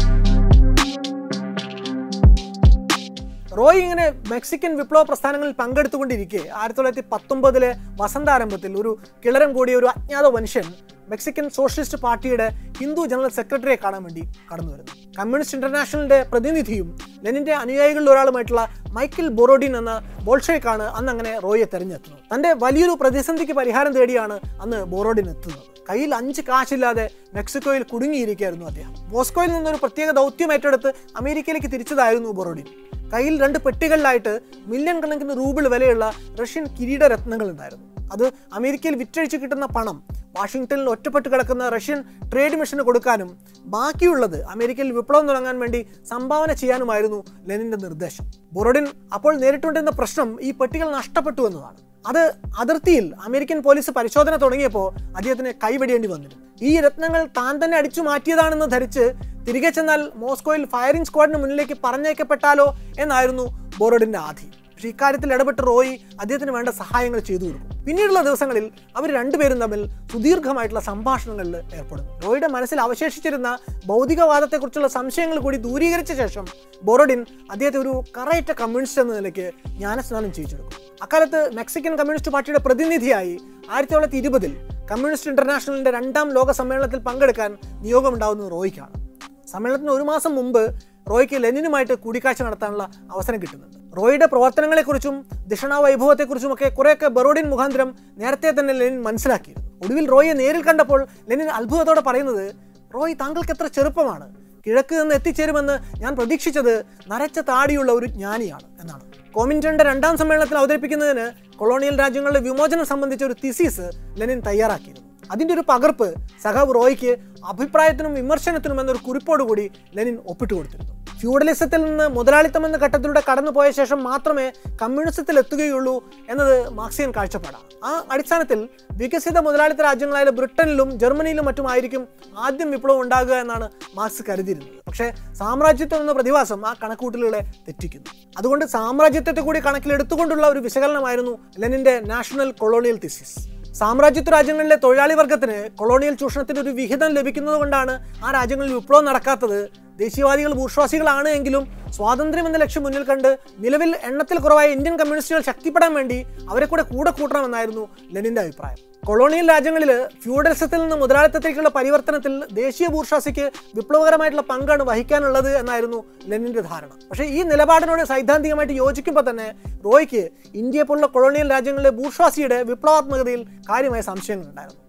റോയ് ഇങ്ങനെ മെക്സിക്കൻ വിപ്ലവ പ്രസ്ഥാനങ്ങളിൽ പങ്കെടുത്തുകൊണ്ടിരിക്കെ ആയിരത്തി തൊള്ളായിരത്തി പത്തൊമ്പതിലെ വസന്താരംഭത്തിൽ ഒരു കിളരം കൂടിയ ഒരു അജ്ഞാത മനുഷ്യൻ മെക്സിക്കൻ സോഷ്യലിസ്റ്റ് പാർട്ടിയുടെ ഹിന്ദു ജനറൽ സെക്രട്ടറിയെ കാണാൻ വേണ്ടി കടന്നു വരുന്നു കമ്മ്യൂണിസ്റ്റ് ഇന്റർനാഷണലിന്റെ പ്രതിനിധിയും ലെനിന്റെ അനുയായികളിൽ ഒരാളുമായിട്ടുള്ള മൈക്കിൾ ബൊറോഡിൻ എന്ന ബോൾഷേക്കാണ് അന്ന് അങ്ങനെ റോയെ തെരഞ്ഞെത്തുന്നത് തന്റെ വലിയൊരു പ്രതിസന്ധിക്ക് പരിഹാരം തേടിയാണ് അന്ന് ബോറോഡിൻ എത്തുന്നത് കയ്യിൽ അഞ്ച് കാശില്ലാതെ മെക്സിക്കോയിൽ കുടുങ്ങിയിരിക്കുകയായിരുന്നു അദ്ദേഹം മോസ്കോയിൽ നിന്നൊരു പ്രത്യേക ദൗത്യം ഏറ്റെടുത്ത് അമേരിക്കയിലേക്ക് തിരിച്ചതായിരുന്നു ബൊറോഡിൻ കയ്യിൽ രണ്ട് പെട്ടികളിലായിട്ട് മില്യൺ കണക്കിന് റൂബിൾ വിലയുള്ള റഷ്യൻ കിരീടരത്നങ്ങൾ ഉണ്ടായിരുന്നു അത് അമേരിക്കയിൽ വിറ്റഴിച്ച് കിട്ടുന്ന പണം വാഷിംഗ്ടണിൽ ഒറ്റപ്പെട്ട് കിടക്കുന്ന റഷ്യൻ ട്രേഡ് മിഷന് കൊടുക്കാനും ബാക്കിയുള്ളത് അമേരിക്കയിൽ വിപ്ലവം തുടങ്ങാൻ വേണ്ടി സംഭാവന ചെയ്യാനുമായിരുന്നു ലെനിന്റെ നിർദ്ദേശം ബൊറോഡിൻ അപ്പോൾ നേരിട്ടുകൊണ്ടിരുന്ന പ്രശ്നം ഈ പെട്ടികൾ നഷ്ടപ്പെട്ടു എന്നതാണ് അത് അതിർത്തിയിൽ അമേരിക്കൻ പോലീസ് പരിശോധന തുടങ്ങിയപ്പോൾ അദ്ദേഹത്തിന് കൈവെടിയേണ്ടി വന്നിരുന്നു ഈ രത്നങ്ങൾ താൻ തന്നെ അടിച്ചു മാറ്റിയതാണെന്ന് ധരിച്ച് തിരികെ ചെന്നാൽ മോസ്കോയിൽ ഫയറിംഗ് സ്ക്വാഡിന് മുന്നിലേക്ക് പറഞ്ഞയക്കപ്പെട്ടാലോ എന്നായിരുന്നു ബോറോഡിന്റെ ആധി പക്ഷേ ഇക്കാര്യത്തിൽ ഇടപെട്ട് റോയി അദ്ദേഹത്തിന് വേണ്ട സഹായങ്ങൾ ചെയ്തു കൊടുക്കും പിന്നീടുള്ള ദിവസങ്ങളിൽ അവർ രണ്ടുപേരും തമ്മിൽ സുദീർഘമായിട്ടുള്ള സംഭാഷണങ്ങളിൽ ഏർപ്പെടുന്നു റോയിയുടെ മനസ്സിൽ അവശേഷിച്ചിരുന്ന ഭൗതികവാദത്തെക്കുറിച്ചുള്ള സംശയങ്ങൾ കൂടി ദൂരീകരിച്ച ശേഷം ബോറോഡിൻ അദ്ദേഹത്തെ ഒരു കറയറ്റ കമ്മ്യൂണിസ്റ്റ് എന്ന നിലയ്ക്ക് ജ്ഞാനസ്നാനം ചെയ്യിച്ചെടുക്കും അക്കാലത്ത് മെക്സിക്കൻ കമ്മ്യൂണിസ്റ്റ് പാർട്ടിയുടെ പ്രതിനിധിയായി ആയിരത്തി തൊള്ളായിരത്തി ഇരുപതിൽ കമ്മ്യൂണിസ്റ്റ് ഇന്റർനാഷണലിന്റെ രണ്ടാം ലോക സമ്മേളനത്തിൽ പങ്കെടുക്കാൻ നിയോഗമുണ്ടാവുന്നത് റോയ്ക്കാണ് സമ്മേളനത്തിന് ഒരു മാസം മുമ്പ് റോയ്ക്ക് ലെനിനുമായിട്ട് കൂടിക്കാഴ്ച നടത്താനുള്ള അവസരം കിട്ടുന്നുണ്ട് റോയുടെ പ്രവർത്തനങ്ങളെക്കുറിച്ചും ദിഷണ വൈഭവത്തെക്കുറിച്ചും ഒക്കെ കുറേയൊക്കെ ബറോഡിൻ മുഖാന്തരം നേരത്തെ തന്നെ ലെനിൻ മനസ്സിലാക്കിയിരുന്നു ഒടുവിൽ റോയെ നേരിൽ കണ്ടപ്പോൾ ലെനിൻ അത്ഭുതത്തോടെ പറയുന്നത് റോയ് താങ്കൾക്ക് എത്ര ചെറുപ്പമാണ് കിഴക്ക് നിന്ന് എത്തിച്ചേരുമെന്ന് ഞാൻ പ്രതീക്ഷിച്ചത് നരച്ച താടിയുള്ള ഒരു ജ്ഞാനിയാണ് എന്നാണ് കോമിൻറ്റന്റെ രണ്ടാം സമ്മേളനത്തിൽ അവതരിപ്പിക്കുന്നതിന് കൊളോണിയൽ രാജ്യങ്ങളുടെ വിമോചനം സംബന്ധിച്ച ഒരു തിസീസ് ലെനിൻ തയ്യാറാക്കിയിരുന്നു അതിന്റെ ഒരു പകർപ്പ് സഖാവ് റോയ്ക്ക് അഭിപ്രായത്തിനും വിമർശനത്തിനും എന്നൊരു കുറിപ്പോടുകൂടി ലെനിൻ ഒപ്പിട്ട് കൊടുത്തിരുന്നു ഫ്യൂഡലിസത്തിൽ നിന്ന് മുതലാളിത്തം എന്ന ഘട്ടത്തിലൂടെ കടന്നുപോയ ശേഷം മാത്രമേ കമ്മ്യൂണിസത്തിൽ എത്തുകയുള്ളൂ എന്നത് മാർക്സിയൻ കാഴ്ചപ്പാടാണ് ആ അടിസ്ഥാനത്തിൽ വികസിത മുതലാളിത്ത രാജ്യങ്ങളായ ബ്രിട്ടനിലും ജർമ്മനിയിലും മറ്റുമായിരിക്കും ആദ്യം വിപ്ലവം ഉണ്ടാകുക എന്നാണ് മാർക്സ് കരുതിയിരുന്നത് പക്ഷേ സാമ്രാജ്യത്വം എന്ന പ്രതിഭാസം ആ കണക്കൂട്ടലുകളെ തെറ്റിക്കുന്നു അതുകൊണ്ട് സാമ്രാജ്യത്വത്തെ കൂടി കണക്കിലെടുത്തുകൊണ്ടുള്ള ഒരു വിശകലനമായിരുന്നു ലെനിന്റെ നാഷണൽ കൊളോണിയൽ തിസിസ് സാമ്രാജ്യത്വ രാജ്യങ്ങളിലെ തൊഴിലാളി വർഗത്തിന് കൊളോണിയൽ ചൂഷണത്തിന് ഒരു വിഹിതം ലഭിക്കുന്നത് കൊണ്ടാണ് ആ രാജ്യങ്ങളിൽ വിപ്ലവം നടക്കാത്തത് ദേശീയവാദികൾ ഭൂഷ്വാസികളാണ് എങ്കിലും സ്വാതന്ത്ര്യം എന്ന ലക്ഷ്യം മുന്നിൽ കണ്ട് നിലവിൽ എണ്ണത്തിൽ കുറവായ ഇന്ത്യൻ കമ്മ്യൂണിസ്റ്റുകൾ ശക്തിപ്പെടാൻ വേണ്ടി അവരെ കൂടെ കൂടെ കൂട്ടണമെന്നായിരുന്നു ലെനിന്റെ അഭിപ്രായം കൊളോണിയൽ രാജ്യങ്ങളിൽ ഫ്യൂഡലിസത്തിൽ നിന്ന് മുതലാളിത്തത്തിലേക്കുള്ള പരിവർത്തനത്തിൽ ദേശീയ ഭൂർഷാസിക്ക് വിപ്ലവകരമായിട്ടുള്ള പങ്കാണ് വഹിക്കാനുള്ളത് എന്നായിരുന്നു ലെനിന്റെ ധാരണ പക്ഷേ ഈ നിലപാടിനോട് സൈദ്ധാന്തികമായിട്ട് യോജിക്കുമ്പോൾ തന്നെ റോയ്ക്ക് ഇന്ത്യയെ പോലുള്ള കൊളോണിയൽ രാജ്യങ്ങളിലെ ഭൂർഷാസിയുടെ വിപ്ലവാത്മകതയിൽ കാര്യമായ സംശയങ്ങളുണ്ടായിരുന്നു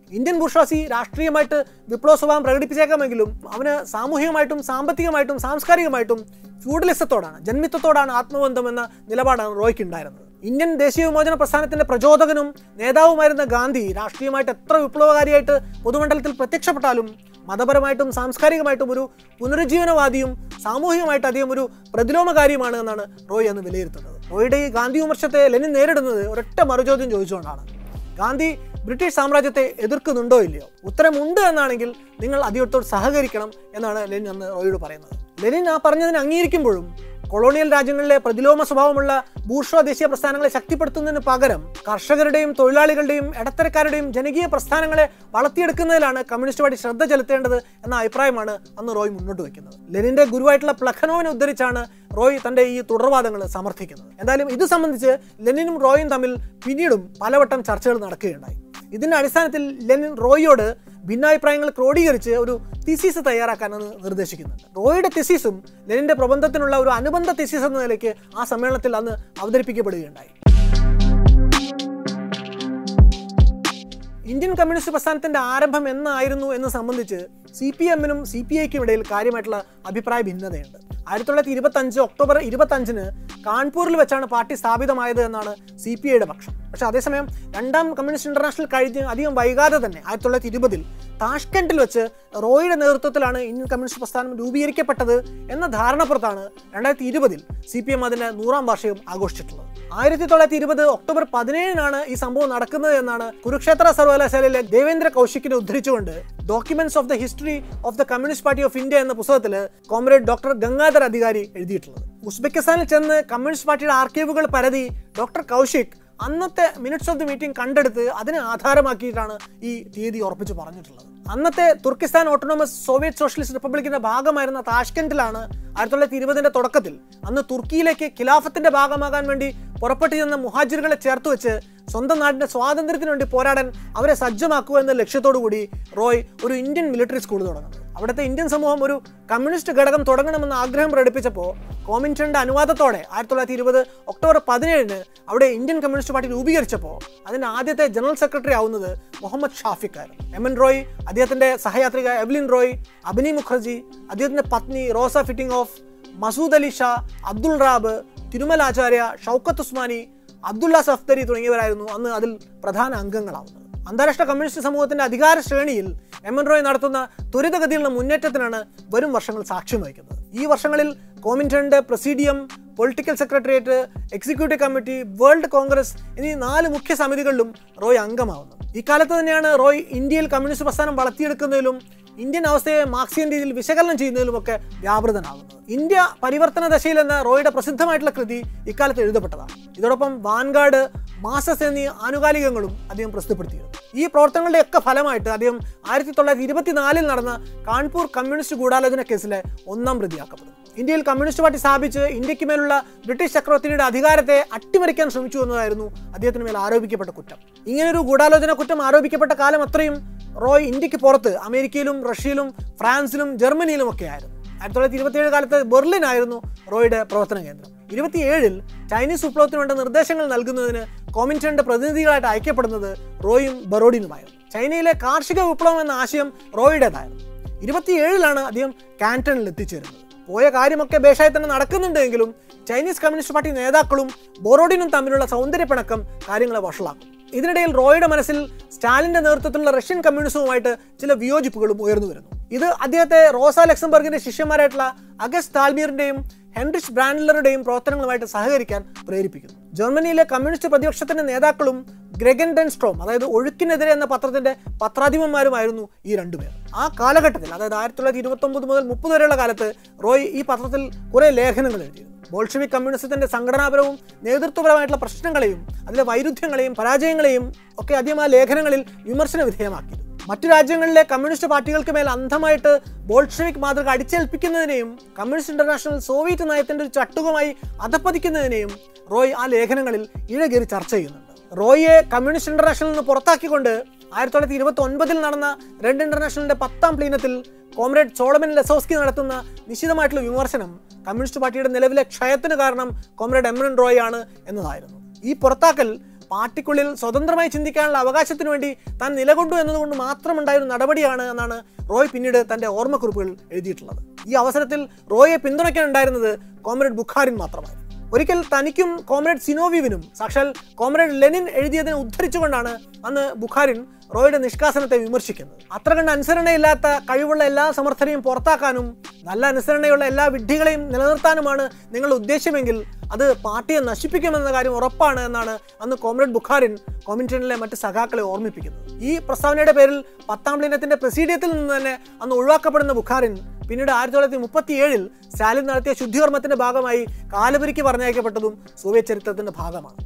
ഇന്ത്യൻ ബുർഷാസി രാഷ്ട്രീയമായിട്ട് വിപ്ലവ സ്വഭാവം പ്രകടിപ്പിച്ചേക്കാമെങ്കിലും അവന് സാമൂഹികമായിട്ടും സാമ്പത്തികമായിട്ടും സാംസ്കാരികമായിട്ടും ഫ്യൂഡലിസത്തോടാണ് ജന്മിത്വത്തോടാണ് ആത്മബന്ധം എന്ന നിലപാടാണ് റോയ്ക്ക് ഉണ്ടായിരുന്നത് ഇന്ത്യൻ ദേശീയ വിമോചന പ്രസ്ഥാനത്തിന്റെ പ്രചോദകനും നേതാവുമായിരുന്ന ഗാന്ധി രാഷ്ട്രീയമായിട്ട് എത്ര വിപ്ലവകാരിയായിട്ട് പൊതുമണ്ഡലത്തിൽ പ്രത്യക്ഷപ്പെട്ടാലും മതപരമായിട്ടും സാംസ്കാരികമായിട്ടും ഒരു പുനരുജ്ജീവനവാദിയും സാമൂഹികമായിട്ട് അധികം ഒരു പ്രതിലോമകാരിയുമാണ് എന്നാണ് റോയ് അന്ന് വിലയിരുത്തുന്നത് റോയുടെ ഈ ഗാന്ധി വിമർശത്തെ ലെനിൻ നേരിടുന്നത് ഒരൊറ്റ മറുചോദ്യം ചോദിച്ചുകൊണ്ടാണ് ഗാന്ധി ബ്രിട്ടീഷ് സാമ്രാജ്യത്തെ എതിർക്കുന്നുണ്ടോ ഇല്ലയോ ഉത്തരം ഉണ്ട് എന്നാണെങ്കിൽ നിങ്ങൾ അദ്ദേഹത്തോട് സഹകരിക്കണം എന്നാണ് ലെനിൻ അന്ന് റോയോട് പറയുന്നത് ലെനിൻ ആ പറഞ്ഞതിന് അംഗീകരിക്കുമ്പോഴും കൊളോണിയൽ രാജ്യങ്ങളിലെ പ്രതിലോമ സ്വഭാവമുള്ള ബൂർഷ്വ ദേശീയ പ്രസ്ഥാനങ്ങളെ ശക്തിപ്പെടുത്തുന്നതിന് പകരം കർഷകരുടെയും തൊഴിലാളികളുടെയും ഇടത്തരക്കാരുടെയും ജനകീയ പ്രസ്ഥാനങ്ങളെ വളർത്തിയെടുക്കുന്നതിലാണ് കമ്മ്യൂണിസ്റ്റ് പാർട്ടി ശ്രദ്ധ ചെലുത്തേണ്ടത് എന്ന അഭിപ്രായമാണ് അന്ന് റോയ് മുന്നോട്ട് വയ്ക്കുന്നത് ലെനിന്റെ ഗുരുവായിട്ടുള്ള പ്ലഖനോവിനെ ഉദ്ധരിച്ചാണ് റോയ് തന്റെ ഈ തുടർവാദങ്ങൾ സമർത്ഥിക്കുന്നത് എന്തായാലും ഇത് സംബന്ധിച്ച് ലെനിനും റോയും തമ്മിൽ പിന്നീടും പലവട്ടം ചർച്ചകൾ നടക്കുകയുണ്ടായി ഇതിന്റെ അടിസ്ഥാനത്തിൽ ലെനിൻ റോയിയോട് ഭിന്നാഭിപ്രായങ്ങൾ ക്രോഡീകരിച്ച് ഒരു തിസീസ് തയ്യാറാക്കാനെന്ന് നിർദ്ദേശിക്കുന്നുണ്ട് റോയുടെ തിസീസും ലെനിന്റെ പ്രബന്ധത്തിനുള്ള ഒരു അനുബന്ധ തിസീസ് എന്ന നിലയ്ക്ക് ആ സമ്മേളനത്തിൽ അന്ന് അവതരിപ്പിക്കപ്പെടുകയുണ്ടായി ഇന്ത്യൻ കമ്മ്യൂണിസ്റ്റ് പ്രസ്ഥാനത്തിന്റെ ആരംഭം എന്നായിരുന്നു എന്ന് സംബന്ധിച്ച് സി പി എമ്മിനും സി പി ഐക്കും ഇടയിൽ കാര്യമായിട്ടുള്ള അഭിപ്രായ ഭിന്നതയുണ്ട് ആയിരത്തി തൊള്ളായിരത്തി ഇരുപത്തി അഞ്ച് ഒക്ടോബർ ഇരുപത്തി അഞ്ചിന് കാൺപൂരിൽ വെച്ചാണ് പാർട്ടി സ്ഥാപിതമായത് എന്നാണ് സി പി ഐയുടെ പക്ഷം പക്ഷേ അതേസമയം രണ്ടാം കമ്മ്യൂണിസ്റ്റ് ഇന്റർനാഷണൽ കഴിഞ്ഞ് അധികം വൈകാതെ തന്നെ ആയിരത്തി തൊള്ളായിരത്തി ഇരുപതിൽ താഷ്കെൻഡിൽ വെച്ച് റോയുടെ നേതൃത്വത്തിലാണ് ഇന്ത്യൻ കമ്മ്യൂണിസ്റ്റ് പ്രസ്ഥാനം രൂപീകരിക്കപ്പെട്ടത് എന്ന ധാരണപ്പുറത്താണ് രണ്ടായിരത്തി ഇരുപതിൽ സി പി എം അതിന്റെ നൂറാം വാർഷികം ആഘോഷിച്ചിട്ടുള്ളത് ആയിരത്തി തൊള്ളായിരത്തി ഇരുപത് ഒക്ടോബർ പതിനേഴിനാണ് ഈ സംഭവം നടക്കുന്നത് എന്നാണ് കുരുക്ഷേത്ര സർവകലാശാലയിലെ ദേവേന്ദ്ര കൗശിക്കിനെ ഉദ്ധരിച്ചുകൊണ്ട് documents of the history of the communist party of India എന്ന പുസ്തകത്തിൽ കോമ്രേഡ് ഡോക്ടർ ഗംഗാധർ അധികാരി എഴുതിയിട്ടുള്ളത് ഉസ്ബെക്കിസ്ഥാനിൽ ചെന്ന് കമ്മ്യൂണിസ്റ്റ് പാർട്ടിയുടെ ആർക്കൈവുകൾ പരതി ഡോക്ടർ കൗശിക് അന്നത്തെ മിനിറ്റ്സ് ഓഫ് ദി മീറ്റിംഗ് കണ്ടെടുത്ത് അതിനെ ആധാരമാക്കിയിട്ടാണ് ഈ തീയതി ഉറപ്പിച്ച് പറഞ്ഞിട്ടുള്ളത് അന്നത്തെ തുർക്കിസ്ഥാൻ ഓട്ടോണമസ് സോവിയറ്റ് സോഷ്യലിസ്റ്റ് റിപ്പബ്ലിക്കിന്റെ ഭാഗമായിരുന്ന താഷ്കെൻഡിലാണ് ആയിരത്തി തൊള്ളായിരത്തി ഇരുപതിന്റെ തുടക്കത്തിൽ അന്ന് തുർക്കിയിലേക്ക് ഖിലാഫത്തിന്റെ ഭാഗമാകാൻ വേണ്ടി പുറപ്പെട്ടു ചെന്ന മുഹാജിറുകളെ ചേർത്ത് വെച്ച് സ്വന്തം നാടിന്റെ സ്വാതന്ത്ര്യത്തിന് വേണ്ടി പോരാടാൻ അവരെ സജ്ജമാക്കുക എന്ന ലക്ഷ്യത്തോടു കൂടി റോയ് ഒരു ഇന്ത്യൻ മിലിറ്ററി സ്കൂൾ തുടങ്ങുന്നത് അവിടുത്തെ ഇന്ത്യൻ സമൂഹം ഒരു കമ്മ്യൂണിസ്റ്റ് ഘടകം തുടങ്ങണമെന്ന് ആഗ്രഹം പ്രകടിപ്പിച്ചപ്പോൾ കോമിൻറ്റന്റെ അനുവാദത്തോടെ ആയിരത്തി തൊള്ളായിരത്തി ഇരുപത് ഒക്ടോബർ പതിനേഴിന് അവിടെ ഇന്ത്യൻ കമ്മ്യൂണിസ്റ്റ് പാർട്ടി രൂപീകരിച്ചപ്പോൾ അതിന്റെ ആദ്യത്തെ ജനറൽ സെക്രട്ടറി ആവുന്നത് മുഹമ്മദ് ഷാഫിഖ് ആയിരുന്നു എം എൻ റോയ് അദ്ദേഹത്തിന്റെ സഹയാത്രിക എവ്ലിൻ റോയ് അഭിനി മുഖർജി അദ്ദേഹത്തിന്റെ പത്നി Rosa Fitingof Masood Ali Shah Abdul Rab Tirumalacharya Shaukat Usmani Abdullah Safdari തുടങ്ങിയവരായിരുന്നു അന്ന് അതിൽ പ്രധാന അംഗങ്ങളാവുന്നത് അന്താരാഷ്ട്ര കമ്മ്യൂണിസ്റ്റ് സമൂഹത്തിന്റെ അധികാര ശ്രേണിയിൽ എം എൻ റോയ് നടത്തുന്ന ത്വരിതഗതിയിലുള്ള മുന്നേറ്റത്തിനാണ് വരും വർഷങ്ങൾ സാക്ഷ്യം വഹിക്കുന്നത് ഈ വർഷങ്ങളിൽ കോമിൻറ്റന്റെ presidium political secretariat executive committee world congress എന്നീ നാല് മുഖ്യ സമിതികളിലും റോയ് അംഗമാവുന്നത് ഇക്കാലത്ത് തന്നെയാണ് റോയ് ഇന്ത്യയിൽ കമ്മ്യൂണിസ്റ്റ് പ്രസ്ഥാനം വളർത്തിയെടുക്കുന്നതിലും ഇന്ത്യൻ അവസ്ഥയെ മാർക്സിയൻ രീതിയിൽ വിശകലനം ചെയ്യുന്നതിലുമൊക്കെ വ്യാപൃതനാകുന്നത് ഇന്ത്യ പരിവർത്തന ദശയിൽ എന്ന റോയുടെ പ്രസിദ്ധമായിട്ടുള്ള കൃതി ഇക്കാലത്ത് എഴുതപ്പെട്ടതാണ് ഇതോടൊപ്പം വാൻഗാർഡ് മാസസ് എന്നീ ആനുകാലികങ്ങളും അദ്ദേഹം പ്രസിദ്ധപ്പെടുത്തിയിരുന്നു ഈ പ്രവർത്തനങ്ങളുടെയൊക്കെ ഫലമായിട്ട് അദ്ദേഹം ആയിരത്തി തൊള്ളായിരത്തി ഇരുപത്തിനാലിൽ നടന്ന കാൺപൂർ കമ്മ്യൂണിസ്റ്റ് ഗൂഢാലോചന കേസിലെ ഒന്നാം പ്രതിയാക്കപ്പെടുന്നു ഇന്ത്യയിൽ കമ്മ്യൂണിസ്റ്റ് പാർട്ടി സ്ഥാപിച്ച് ഇന്ത്യക്ക് മേലുള്ള ബ്രിട്ടീഷ് ചക്രവർത്തിയുടെ അധികാരത്തെ അട്ടിമറിക്കാൻ ശ്രമിച്ചു എന്നതായിരുന്നു അദ്ദേഹത്തിന് മേൽ ആരോപിക്കപ്പെട്ട കുറ്റം ഇങ്ങനൊരു ഗൂഢാലോചന കുറ്റം ആരോപിക്കപ്പെട്ട കാലം അത്രയും റോയ് ഇന്ത്യക്ക് പുറത്ത് അമേരിക്കയിലും റഷ്യയിലും ഫ്രാൻസിലും ജർമ്മനിയിലും ഒക്കെ ആയിരുന്നു ആയിരത്തി തൊള്ളായിരത്തി ഇരുപത്തിയേഴ് കാലത്ത് ബെർലിൻ ആയിരുന്നു റോയുടെ പ്രവർത്തന കേന്ദ്രം ഇരുപത്തിയേഴിൽ ചൈനീസ് വിപ്ലവത്തിന് വേണ്ട നിർദ്ദേശങ്ങൾ നൽകുന്നതിന് കോമിൻറ്റന്റെ പ്രതിനിധികളായിട്ട് അയക്കപ്പെടുന്നത് റോയും ബറോഡിനുമായിരുന്നു ചൈനയിലെ കാർഷിക വിപ്ലവം എന്ന ആശയം റോയുടേതായിരുന്നു ഇരുപത്തിയേഴിലാണ് അദ്ദേഹം കാന്റണിൽ എത്തിച്ചേരുന്നത് പോയ കാര്യമൊക്കെ ബേഷായി തന്നെ നടക്കുന്നുണ്ടെങ്കിലും ചൈനീസ് കമ്മ്യൂണിസ്റ്റ് പാർട്ടി നേതാക്കളും ബോറോഡിനും തമ്മിലുള്ള സൗന്ദര്യപ്പിണക്കം കാര്യങ്ങളെ വഷളാക്കും ഇതിനിടയിൽ റോയുടെ മനസ്സിൽ സ്റ്റാലിന്റെ നേതൃത്വത്തിലുള്ള റഷ്യൻ കമ്മ്യൂണിസവുമായിട്ട് ചില വിയോജിപ്പുകളും ഉയർന്നു വരുന്നു ഇത് അദ്ദേഹത്തെ റോസ ലക്സംബർഗിന്റെ ശിഷ്യന്മാരായിട്ടുള്ള അഗസ്റ്റ് താൽബീറിന്റെയും ഹെൻറിച്ച് ബ്രാൻഡ്ലറുടെയും പ്രവർത്തനങ്ങളുമായിട്ട് സഹകരിക്കാൻ പ്രേരിപ്പിക്കുന്നു ജർമ്മനിയിലെ കമ്മ്യൂണിസ്റ്റ് പ്രതിപക്ഷത്തിന്റെ നേതാക്കളും ഗ്രഗൻ ഡെൻസ്ട്രോം അതായത് ഒഴുക്കിനെതിരെ എന്ന പത്രത്തിന്റെ പത്രാധിപന്മാരുമായിരുന്നു ഈ രണ്ടുപേർ ആ കാലഘട്ടത്തിൽ അതായത് ആയിരത്തി തൊള്ളായിരത്തി ഇരുപത്തി ഒമ്പത് മുതൽ മുപ്പത് വരെയുള്ള കാലത്ത് റോയ് ഈ പത്രത്തിൽ കുറെ ലേഖനങ്ങൾ എഴുതിയിരുന്നു ബോൾഷെവിക് കമ്മ്യൂണിസത്തിന്റെ സംഘടനാപരവും നേതൃത്വപരമായിട്ടുള്ള പ്രശ്നങ്ങളെയും അതിലെ വൈരുദ്ധ്യങ്ങളെയും പരാജയങ്ങളെയും ഒക്കെ അധികം ആ ലേഖനങ്ങളിൽ വിമർശന വിധേയമാക്കിയിരുന്നു മറ്റു രാജ്യങ്ങളിലെ കമ്മ്യൂണിസ്റ്റ് പാർട്ടികൾക്ക് മേൽ അന്ധമായിട്ട് ബോൾഷെവിക് മാതൃക അടിച്ചേൽപ്പിക്കുന്നതിനെയും കമ്മ്യൂണിസ്റ്റ് ഇന്റർനാഷണൽ സോവിയറ്റ് നയത്തിന്റെ ഒരു ചട്ടുകമായി അധപ്പതിക്കുന്നതിനെയും റോയ് ആ ലേഖനങ്ങളിൽ ഇഴകേറി ചർച്ച ചെയ്യുന്നുണ്ട് റോയിയെ കമ്മ്യൂണിസ്റ്റ് ഇന്റർനാഷണലിൽ നിന്ന് പുറത്താക്കിക്കൊണ്ട് ആയിരത്തി തൊള്ളായിരത്തി ഇരുപത്തി ഒൻപതിൽ നടന്ന റെഡ് ഇന്റർനാഷണലിന്റെ പത്താം പ്ലീനത്തിൽ കോമ്രേഡ് സോളമൻ ലെസോസ്കി നടത്തുന്ന നിശ്ചിതമായിട്ടുള്ള വിമർശനം കമ്മ്യൂണിസ്റ്റ് പാർട്ടിയുടെ നിലവിലെ ക്ഷയത്തിന് കാരണം കോമ്രേഡ് എം എൻ റോയ് ആണ് എന്നതായിരുന്നു ഈ പുറത്താക്കൽ പാർട്ടിക്കുള്ളിൽ സ്വതന്ത്രമായി ചിന്തിക്കാനുള്ള അവകാശത്തിന് വേണ്ടി താൻ നിലകൊണ്ടു എന്നതുകൊണ്ട് മാത്രമുണ്ടായ ഒരു നടപടിയാണ് എന്നാണ് റോയ് പിന്നീട് തന്റെ ഓർമ്മക്കുറിപ്പുകൾ എഴുതിയിട്ടുള്ളത് ഈ അവസരത്തിൽ റോയെ പിന്തുണയ്ക്കാനുണ്ടായിരുന്നത് കോമ്രേഡ് ബുഖാരിൻ മാത്രമായിരുന്നു ഒരിക്കൽ തനിക്കും കോമ്രേഡ് സിനോവിവിനും സാക്ഷാൽ കോമ്രേഡ് ലെനിൻ എഴുതിയതിനെ ഉദ്ധരിച്ചുകൊണ്ടാണ് അന്ന് ബുഖാരിൻ റോയുടെ നിഷ്കാസനത്തെ വിമർശിക്കുന്നത് അത്ര കണ്ട് അനുസരണയില്ലാത്ത കഴിവുള്ള എല്ലാ സമർത്ഥരെയും പുറത്താക്കാനും നല്ല അനുസരണയുള്ള എല്ലാ വിഡ്ഢികളെയും നിലനിർത്താനുമാണ് നിങ്ങളുടെ ഉദ്ദേശമെങ്കിൽ അത് പാർട്ടിയെ നശിപ്പിക്കുമെന്ന കാര്യം ഉറപ്പാണ് എന്നാണ് അന്ന് കോമ്രേഡ് ബുഖാരിൻ കോമിൻറ്റണിലെ മറ്റ് സഖാക്കളെ ഓർമ്മിപ്പിക്കുന്നത് ഈ പ്രസ്താവനയുടെ പേരിൽ പത്താം ലിനത്തിന്റെ പ്രസീഡിയത്തിൽ നിന്ന് തന്നെ അന്ന് ഒഴിവാക്കപ്പെടുന്ന ബുഖാരിൻ പിന്നീട് ആയിരത്തി തൊള്ളായിരത്തി മുപ്പത്തി ഏഴിൽ സ്റ്റാലിൻ നടത്തിയ ശുദ്ധികർമ്മത്തിന്റെ ഭാഗമായി കാലപുരിക്ക് പറഞ്ഞയക്കപ്പെട്ടതും സോവിയറ്റ് ചരിത്രത്തിന്റെ ഭാഗമാണ്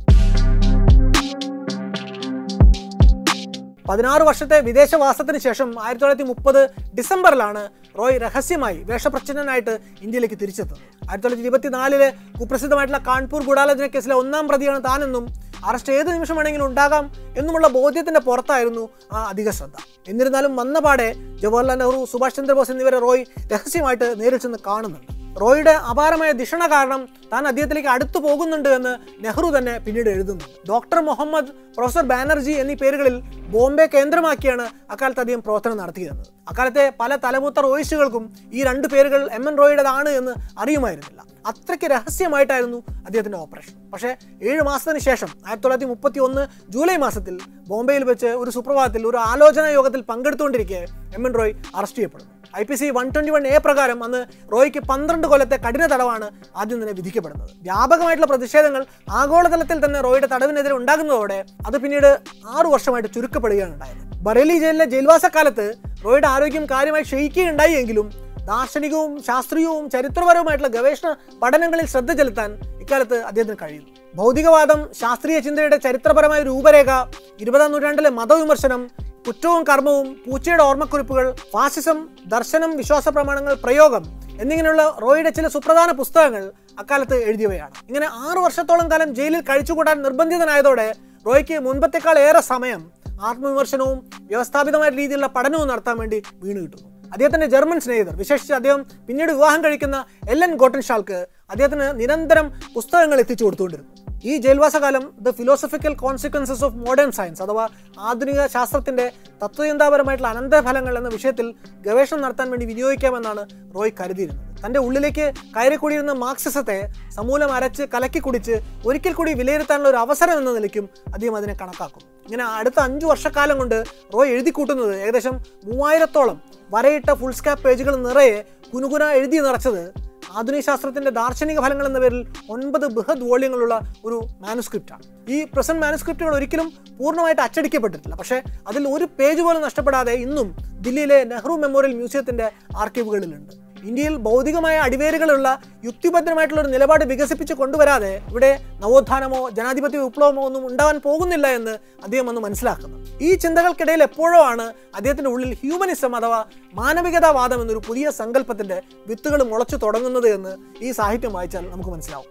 പതിനാറ് വർഷത്തെ വിദേശവാസത്തിന് ശേഷം ആയിരത്തി തൊള്ളായിരത്തി മുപ്പത് ഡിസംബറിലാണ് റോയ് രഹസ്യമായി വേഷപ്രച്ഛന്നനായിട്ട് ഇന്ത്യയിലേക്ക് തിരിച്ചെത്തുന്നത് ആയിരത്തി തൊള്ളായിരത്തി ഇരുപത്തിനാലിലെ കുപ്രസിദ്ധമായിട്ടുള്ള കാൺപൂർ ഗൂഢാലോചന കേസിലെ ഒന്നാം പ്രതിയാണ് താനെന്നും അറസ്റ്റ് ഏത് നിമിഷം വേണമെങ്കിലും ഉണ്ടാകാം എന്നുമുള്ള ബോധ്യത്തിന്റെ പുറത്തായിരുന്നു ആ അധിക ശ്രദ്ധ എന്നിരുന്നാലും വന്നപാടെ ജവഹർലാൽ നെഹ്റു സുഭാഷ് ചന്ദ്രബോസ് എന്നിവരെ റോയ് രഹസ്യമായിട്ട് നേരിൽ ചെന്ന് കാണുന്നുണ്ട് റോയുടെ അപാരമായ ദിഷണ കാരണം താൻ അദ്ദേഹത്തിലേക്ക് അടുത്തു പോകുന്നുണ്ട് എന്ന് നെഹ്റു തന്നെ പിന്നീട് എഴുതുന്നു ഡോക്ടർ മുഹമ്മദ് പ്രൊഫസർ ബാനർജി എന്നീ പേരുകളിൽ ബോംബെ കേന്ദ്രമാക്കിയാണ് അക്കാലത്ത് അദ്ദേഹം പ്രവർത്തനം നടത്തിയിരുന്നത് അക്കാലത്തെ പല തലമൂത്ത റോയിസ്റ്റുകൾക്കും ഈ രണ്ട് പേരുകൾ എം എൻ റോയുടേതാണ് എന്ന് അറിയുമായിരുന്നില്ല അത്രയ്ക്ക് രഹസ്യമായിട്ടായിരുന്നു അദ്ദേഹത്തിന്റെ ഓപ്പറേഷൻ പക്ഷേ ഏഴ് മാസത്തിന് ശേഷം ആയിരത്തി തൊള്ളായിരത്തി മുപ്പത്തി ഒന്ന് ജൂലൈ മാസത്തിൽ ബോംബെയിൽ വെച്ച് ഒരു സുപ്രഭാതത്തിൽ ഒരു ആലോചനാ യോഗത്തിൽ പങ്കെടുത്തുകൊണ്ടിരിക്കെ എം എൻ റോയ് അറസ്റ്റ് ചെയ്യപ്പെടുന്നു I P C one twenty one A പ്രകാരം അന്ന് റോയ്ക്ക് പന്ത്രണ്ട് കൊല്ലത്തെ കഠിന തടവാണ് ആദ്യം തന്നെ വിധിക്കപ്പെടുന്നത് വ്യാപകമായിട്ടുള്ള പ്രതിഷേധങ്ങൾ ആഗോളതലത്തിൽ തന്നെ റോയുടെ തടവിനെതിരെ ഉണ്ടാകുന്നതോടെ അത് പിന്നീട് ആറു വർഷമായിട്ട് ചുരുക്കപ്പെടുകയാണ് ഉണ്ടായത് ബറേലി ജയിലിലെ ജയിൽവാസക്കാലത്ത് റോയുടെ ആരോഗ്യം കാര്യമായി ക്ഷയിക്കുകയുണ്ടായി എങ്കിലും ദാർശനികവും ശാസ്ത്രീയവും ചരിത്രപരവുമായിട്ടുള്ള ഗവേഷണ പഠനങ്ങളിൽ ശ്രദ്ധ ചെലുത്താൻ ഇക്കാലത്ത് അദ്ദേഹത്തിന് കഴിയുന്നു ഭൗതികവാദം ശാസ്ത്രീയ ചിന്തയുടെ ചരിത്രപരമായ രൂപരേഖ ഇരുപതാം നൂറ്റാണ്ടിലെ മതവിമർശനം കുറ്റവും കർമ്മവും പൂച്ചയുടെ ഓർമ്മക്കുറിപ്പുകൾ ഫാസിസം ദർശനം വിശ്വാസ പ്രമാണങ്ങൾ പ്രയോഗം എന്നിങ്ങനെയുള്ള റോയുടെ ചില സുപ്രധാന പുസ്തകങ്ങൾ അക്കാലത്ത് എഴുതിയവയാണ് ഇങ്ങനെ ആറു വർഷത്തോളം കാലം ജയിലിൽ കഴിച്ചുകൂടാൻ നിർബന്ധിതനായതോടെ റോയ്ക്ക് മുൻപത്തെക്കാൾ ഏറെ സമയം ആത്മവിമർശനവും വ്യവസ്ഥാപിതമായ രീതിയിലുള്ള പഠനവും നടത്താൻ വേണ്ടി വീണ് കിട്ടുന്നു അദ്ദേഹത്തിന്റെ ജർമ്മൻ സ്നേഹിതർ വിശേഷിച്ച് അദ്ദേഹം പിന്നീട് വിവാഹം കഴിക്കുന്ന എല്ലൻ ഗോട്ടൻഷാൾക്ക് അദ്ദേഹത്തിന് നിരന്തരം പുസ്തകങ്ങൾ എത്തിച്ചു കൊടുത്തുകൊണ്ടിരുന്നു ഈ ജയിൽവാസകാലം the philosophical consequences of modern science അഥവാ ആധുനിക ശാസ്ത്രത്തിന്റെ തത്വചിന്താപരമായിട്ടുള്ള അനന്തഫലങ്ങൾ എന്ന വിഷയത്തിൽ ഗവേഷണം നടത്താൻ വേണ്ടി വിനിയോഗിക്കാമെന്നാണ് റോയ് കരുതിയിരുന്നത് തന്റെ ഉള്ളിലേക്ക് കയറിക്കൂടിയിരുന്ന മാർക്സിസത്തെ സമൂലം അരച്ച് കലക്കി കുടിച്ച് ഒരിക്കൽ കൂടി വിലയിരുത്താനുള്ള ഒരു അവസരം എന്ന നിലയ്ക്കും അദ്ദേഹം അതിനെ കണക്കാക്കും ഇങ്ങനെ അടുത്ത അഞ്ചു വർഷക്കാലം കൊണ്ട് റോയ് എഴുതി കൂട്ടുന്നത് ഏകദേശം മൂവായിരത്തോളം വരയിട്ട ഫുൾ സ്കാപ്പ് പേജുകൾ നിറയെ കുനുകുന എഴുതി നിറച്ചത് ആധുനിക ശാസ്ത്രത്തിന്റെ ദാർശനിക ഫലങ്ങൾ എന്ന പേരിൽ ഒൻപത് ബൃഹത് വോള്യങ്ങളുള്ള ഒരു മാനുസ്ക്രിപ്റ്റ് ആണ് ഈ പ്രസന്റ് മാനുസ്ക്രിപ്റ്റുകൾ ഒരിക്കലും പൂർണ്ണമായിട്ട് അച്ചടിക്കപ്പെട്ടിട്ടില്ല പക്ഷേ അതിൽ ഒരു പേജ് പോലും നഷ്ടപ്പെടാതെ ഇന്നും ദില്ലിയിലെ നെഹ്റു മെമ്മോറിയൽ മ്യൂസിയത്തിന്റെ ആർക്കൈവുകളിലുണ്ട് ഇന്ത്യയിൽ ഭൗതികമായ അടിവേരുകളുള്ള യുക്തിഭദ്രമായിട്ടുള്ള ഒരു നിലപാട് വികസിപ്പിച്ച് കൊണ്ടുവരാതെ ഇവിടെ നവോത്ഥാനമോ ജനാധിപത്യ വിപ്ലവമോ ഒന്നും ഉണ്ടാവാൻ പോകുന്നില്ല എന്ന് അദ്ദേഹം അന്ന് മനസ്സിലാക്കുന്നു ഈ ചിന്തകൾക്കിടയിൽ എപ്പോഴോ ആണ് അദ്ദേഹത്തിന്റെ ഉള്ളിൽ ഹ്യൂമനിസം അഥവാ മാനവികതാവാദം എന്നൊരു പുതിയ സങ്കല്പത്തിന്റെ വിത്തുകൾ മുളച്ചു തുടങ്ങുന്നത് എന്ന് ഈ സാഹിത്യം വായിച്ചാൽ നമുക്ക് മനസ്സിലാവും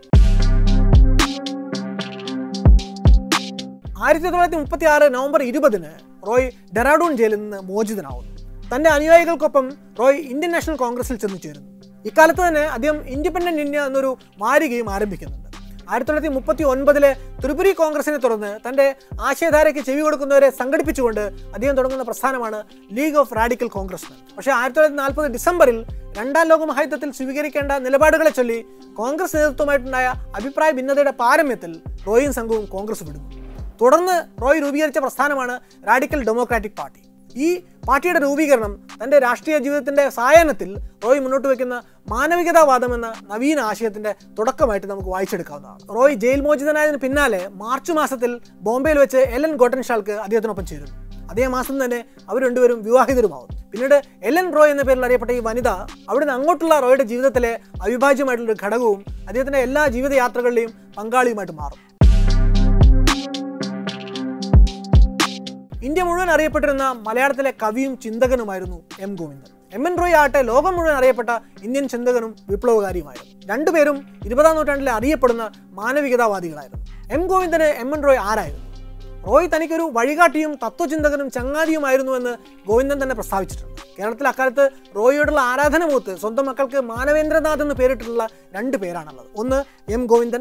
ആയിരത്തി തൊള്ളായിരത്തി മുപ്പത്തി ആറ് നവംബർ ഇരുപതിന് റോയ് ഡെറാഡൂൺ ജയിലിൽ നിന്ന് മോചിതനാവുന്നു തന്റെ അനുയായികൾക്കൊപ്പം റോയ് ഇന്ത്യൻ നാഷണൽ കോൺഗ്രസിൽ ചെന്നു ചേരുന്നു ഇക്കാലത്ത് തന്നെ അദ്ദേഹം ഇൻഡിപെൻഡന്റ് ഇന്ത്യ എന്നൊരു മാരികയും ആരംഭിക്കുന്നുണ്ട് ആയിരത്തി തൊള്ളായിരത്തി മുപ്പത്തി ഒൻപതിലെ ത്രിപുരി കോൺഗ്രസിനെ തുടർന്ന് തന്റെ ആശയധാരയ്ക്ക് ചെവി കൊടുക്കുന്നവരെ സംഘടിപ്പിച്ചുകൊണ്ട് അദ്ദേഹം തുടങ്ങുന്ന പ്രസ്ഥാനമാണ് ലീഗ് ഓഫ് റാഡിക്കൽ കോൺഗ്രസ്മെൻ പക്ഷേ ആയിരത്തി തൊള്ളായിരത്തി നാൽപ്പത് ഡിസംബറിൽ രണ്ടാം ലോക മഹായുദ്ധത്തിൽ സ്വീകരിക്കേണ്ട നിലപാടുകളെ ചൊല്ലി കോൺഗ്രസ് നേതൃത്വമായിട്ടുണ്ടായ അഭിപ്രായ ഭിന്നതയുടെ പാരമ്യത്തിൽ റോയും സംഘവും കോൺഗ്രസ് വിടുന്നു തുടർന്ന് റോയ് രൂപീകരിച്ച പ്രസ്ഥാനമാണ് റാഡിക്കൽ ഡെമോക്രാറ്റിക് പാർട്ടി ഈ പാർട്ടിയുടെ രൂപീകരണം തന്റെ രാഷ്ട്രീയ ജീവിതത്തിന്റെ സായാഹ്നത്തിൽ റോയ് മുന്നോട്ട് വയ്ക്കുന്ന മാനവികതാവാദം എന്ന നവീന ആശയത്തിന്റെ തുടക്കമായിട്ട് നമുക്ക് വായിച്ചെടുക്കാവുന്നതാണ് റോയ് ജയിൽ മോചിതനായതിന് പിന്നാലെ മാർച്ച് മാസത്തിൽ ബോംബെയിൽ വെച്ച് എലൻ ഗോട്ടൻഷാൾക്ക് അദ്ദേഹത്തിനൊപ്പം ചേരുന്നു അതേ മാസം തന്നെ അവർ രണ്ടുപേരും വിവാഹിതരുമാവുന്നു പിന്നീട് എലൻ റോയ് എന്ന പേരിൽ അറിയപ്പെട്ട ഈ വനിത അവിടുന്ന് അങ്ങോട്ടുള്ള റോയുടെ ജീവിതത്തിലെ അവിഭാജ്യമായിട്ടുള്ള ഒരു ഘടകവും അദ്ദേഹത്തിന്റെ എല്ലാ ജീവിതയാത്രകളിലെയും പങ്കാളിയുമായിട്ട് മാറും ഇന്ത്യ മുഴുവൻ അറിയപ്പെട്ടിരുന്ന മലയാളത്തിലെ കവിയും ചിന്തകനുമായിരുന്നു M Govindan M N Roy ആകട്ടെ ലോകം മുഴുവൻ അറിയപ്പെട്ട ഇന്ത്യൻ ചിന്തകനും വിപ്ലവകാരിയുമായിരുന്നു രണ്ടുപേരും ഇരുപതാം നൂറ്റാണ്ടിലെ അറിയപ്പെടുന്ന മാനവികതാവാദികളായിരുന്നു എം ഗോവിന്ദന് എം എൻ റോയ് ആരായിരുന്നു റോയ് തനിക്കൊരു വഴികാട്ടിയും തത്വചിന്തകനും ചങ്ങാതിയുമായിരുന്നുവെന്ന് ഗോവിന്ദൻ തന്നെ പ്രസ്താവിച്ചിട്ടുണ്ട് കേരളത്തിൽ അക്കാലത്ത് റോയിയോടുള്ള ആരാധന മൂത്ത് സ്വന്തം മക്കൾക്ക് മാനവേന്ദ്രനാഥ് എന്ന് പേരിട്ടിട്ടുള്ള രണ്ട് പേരാണുള്ളത് ഒന്ന് എം ഗോവിന്ദൻ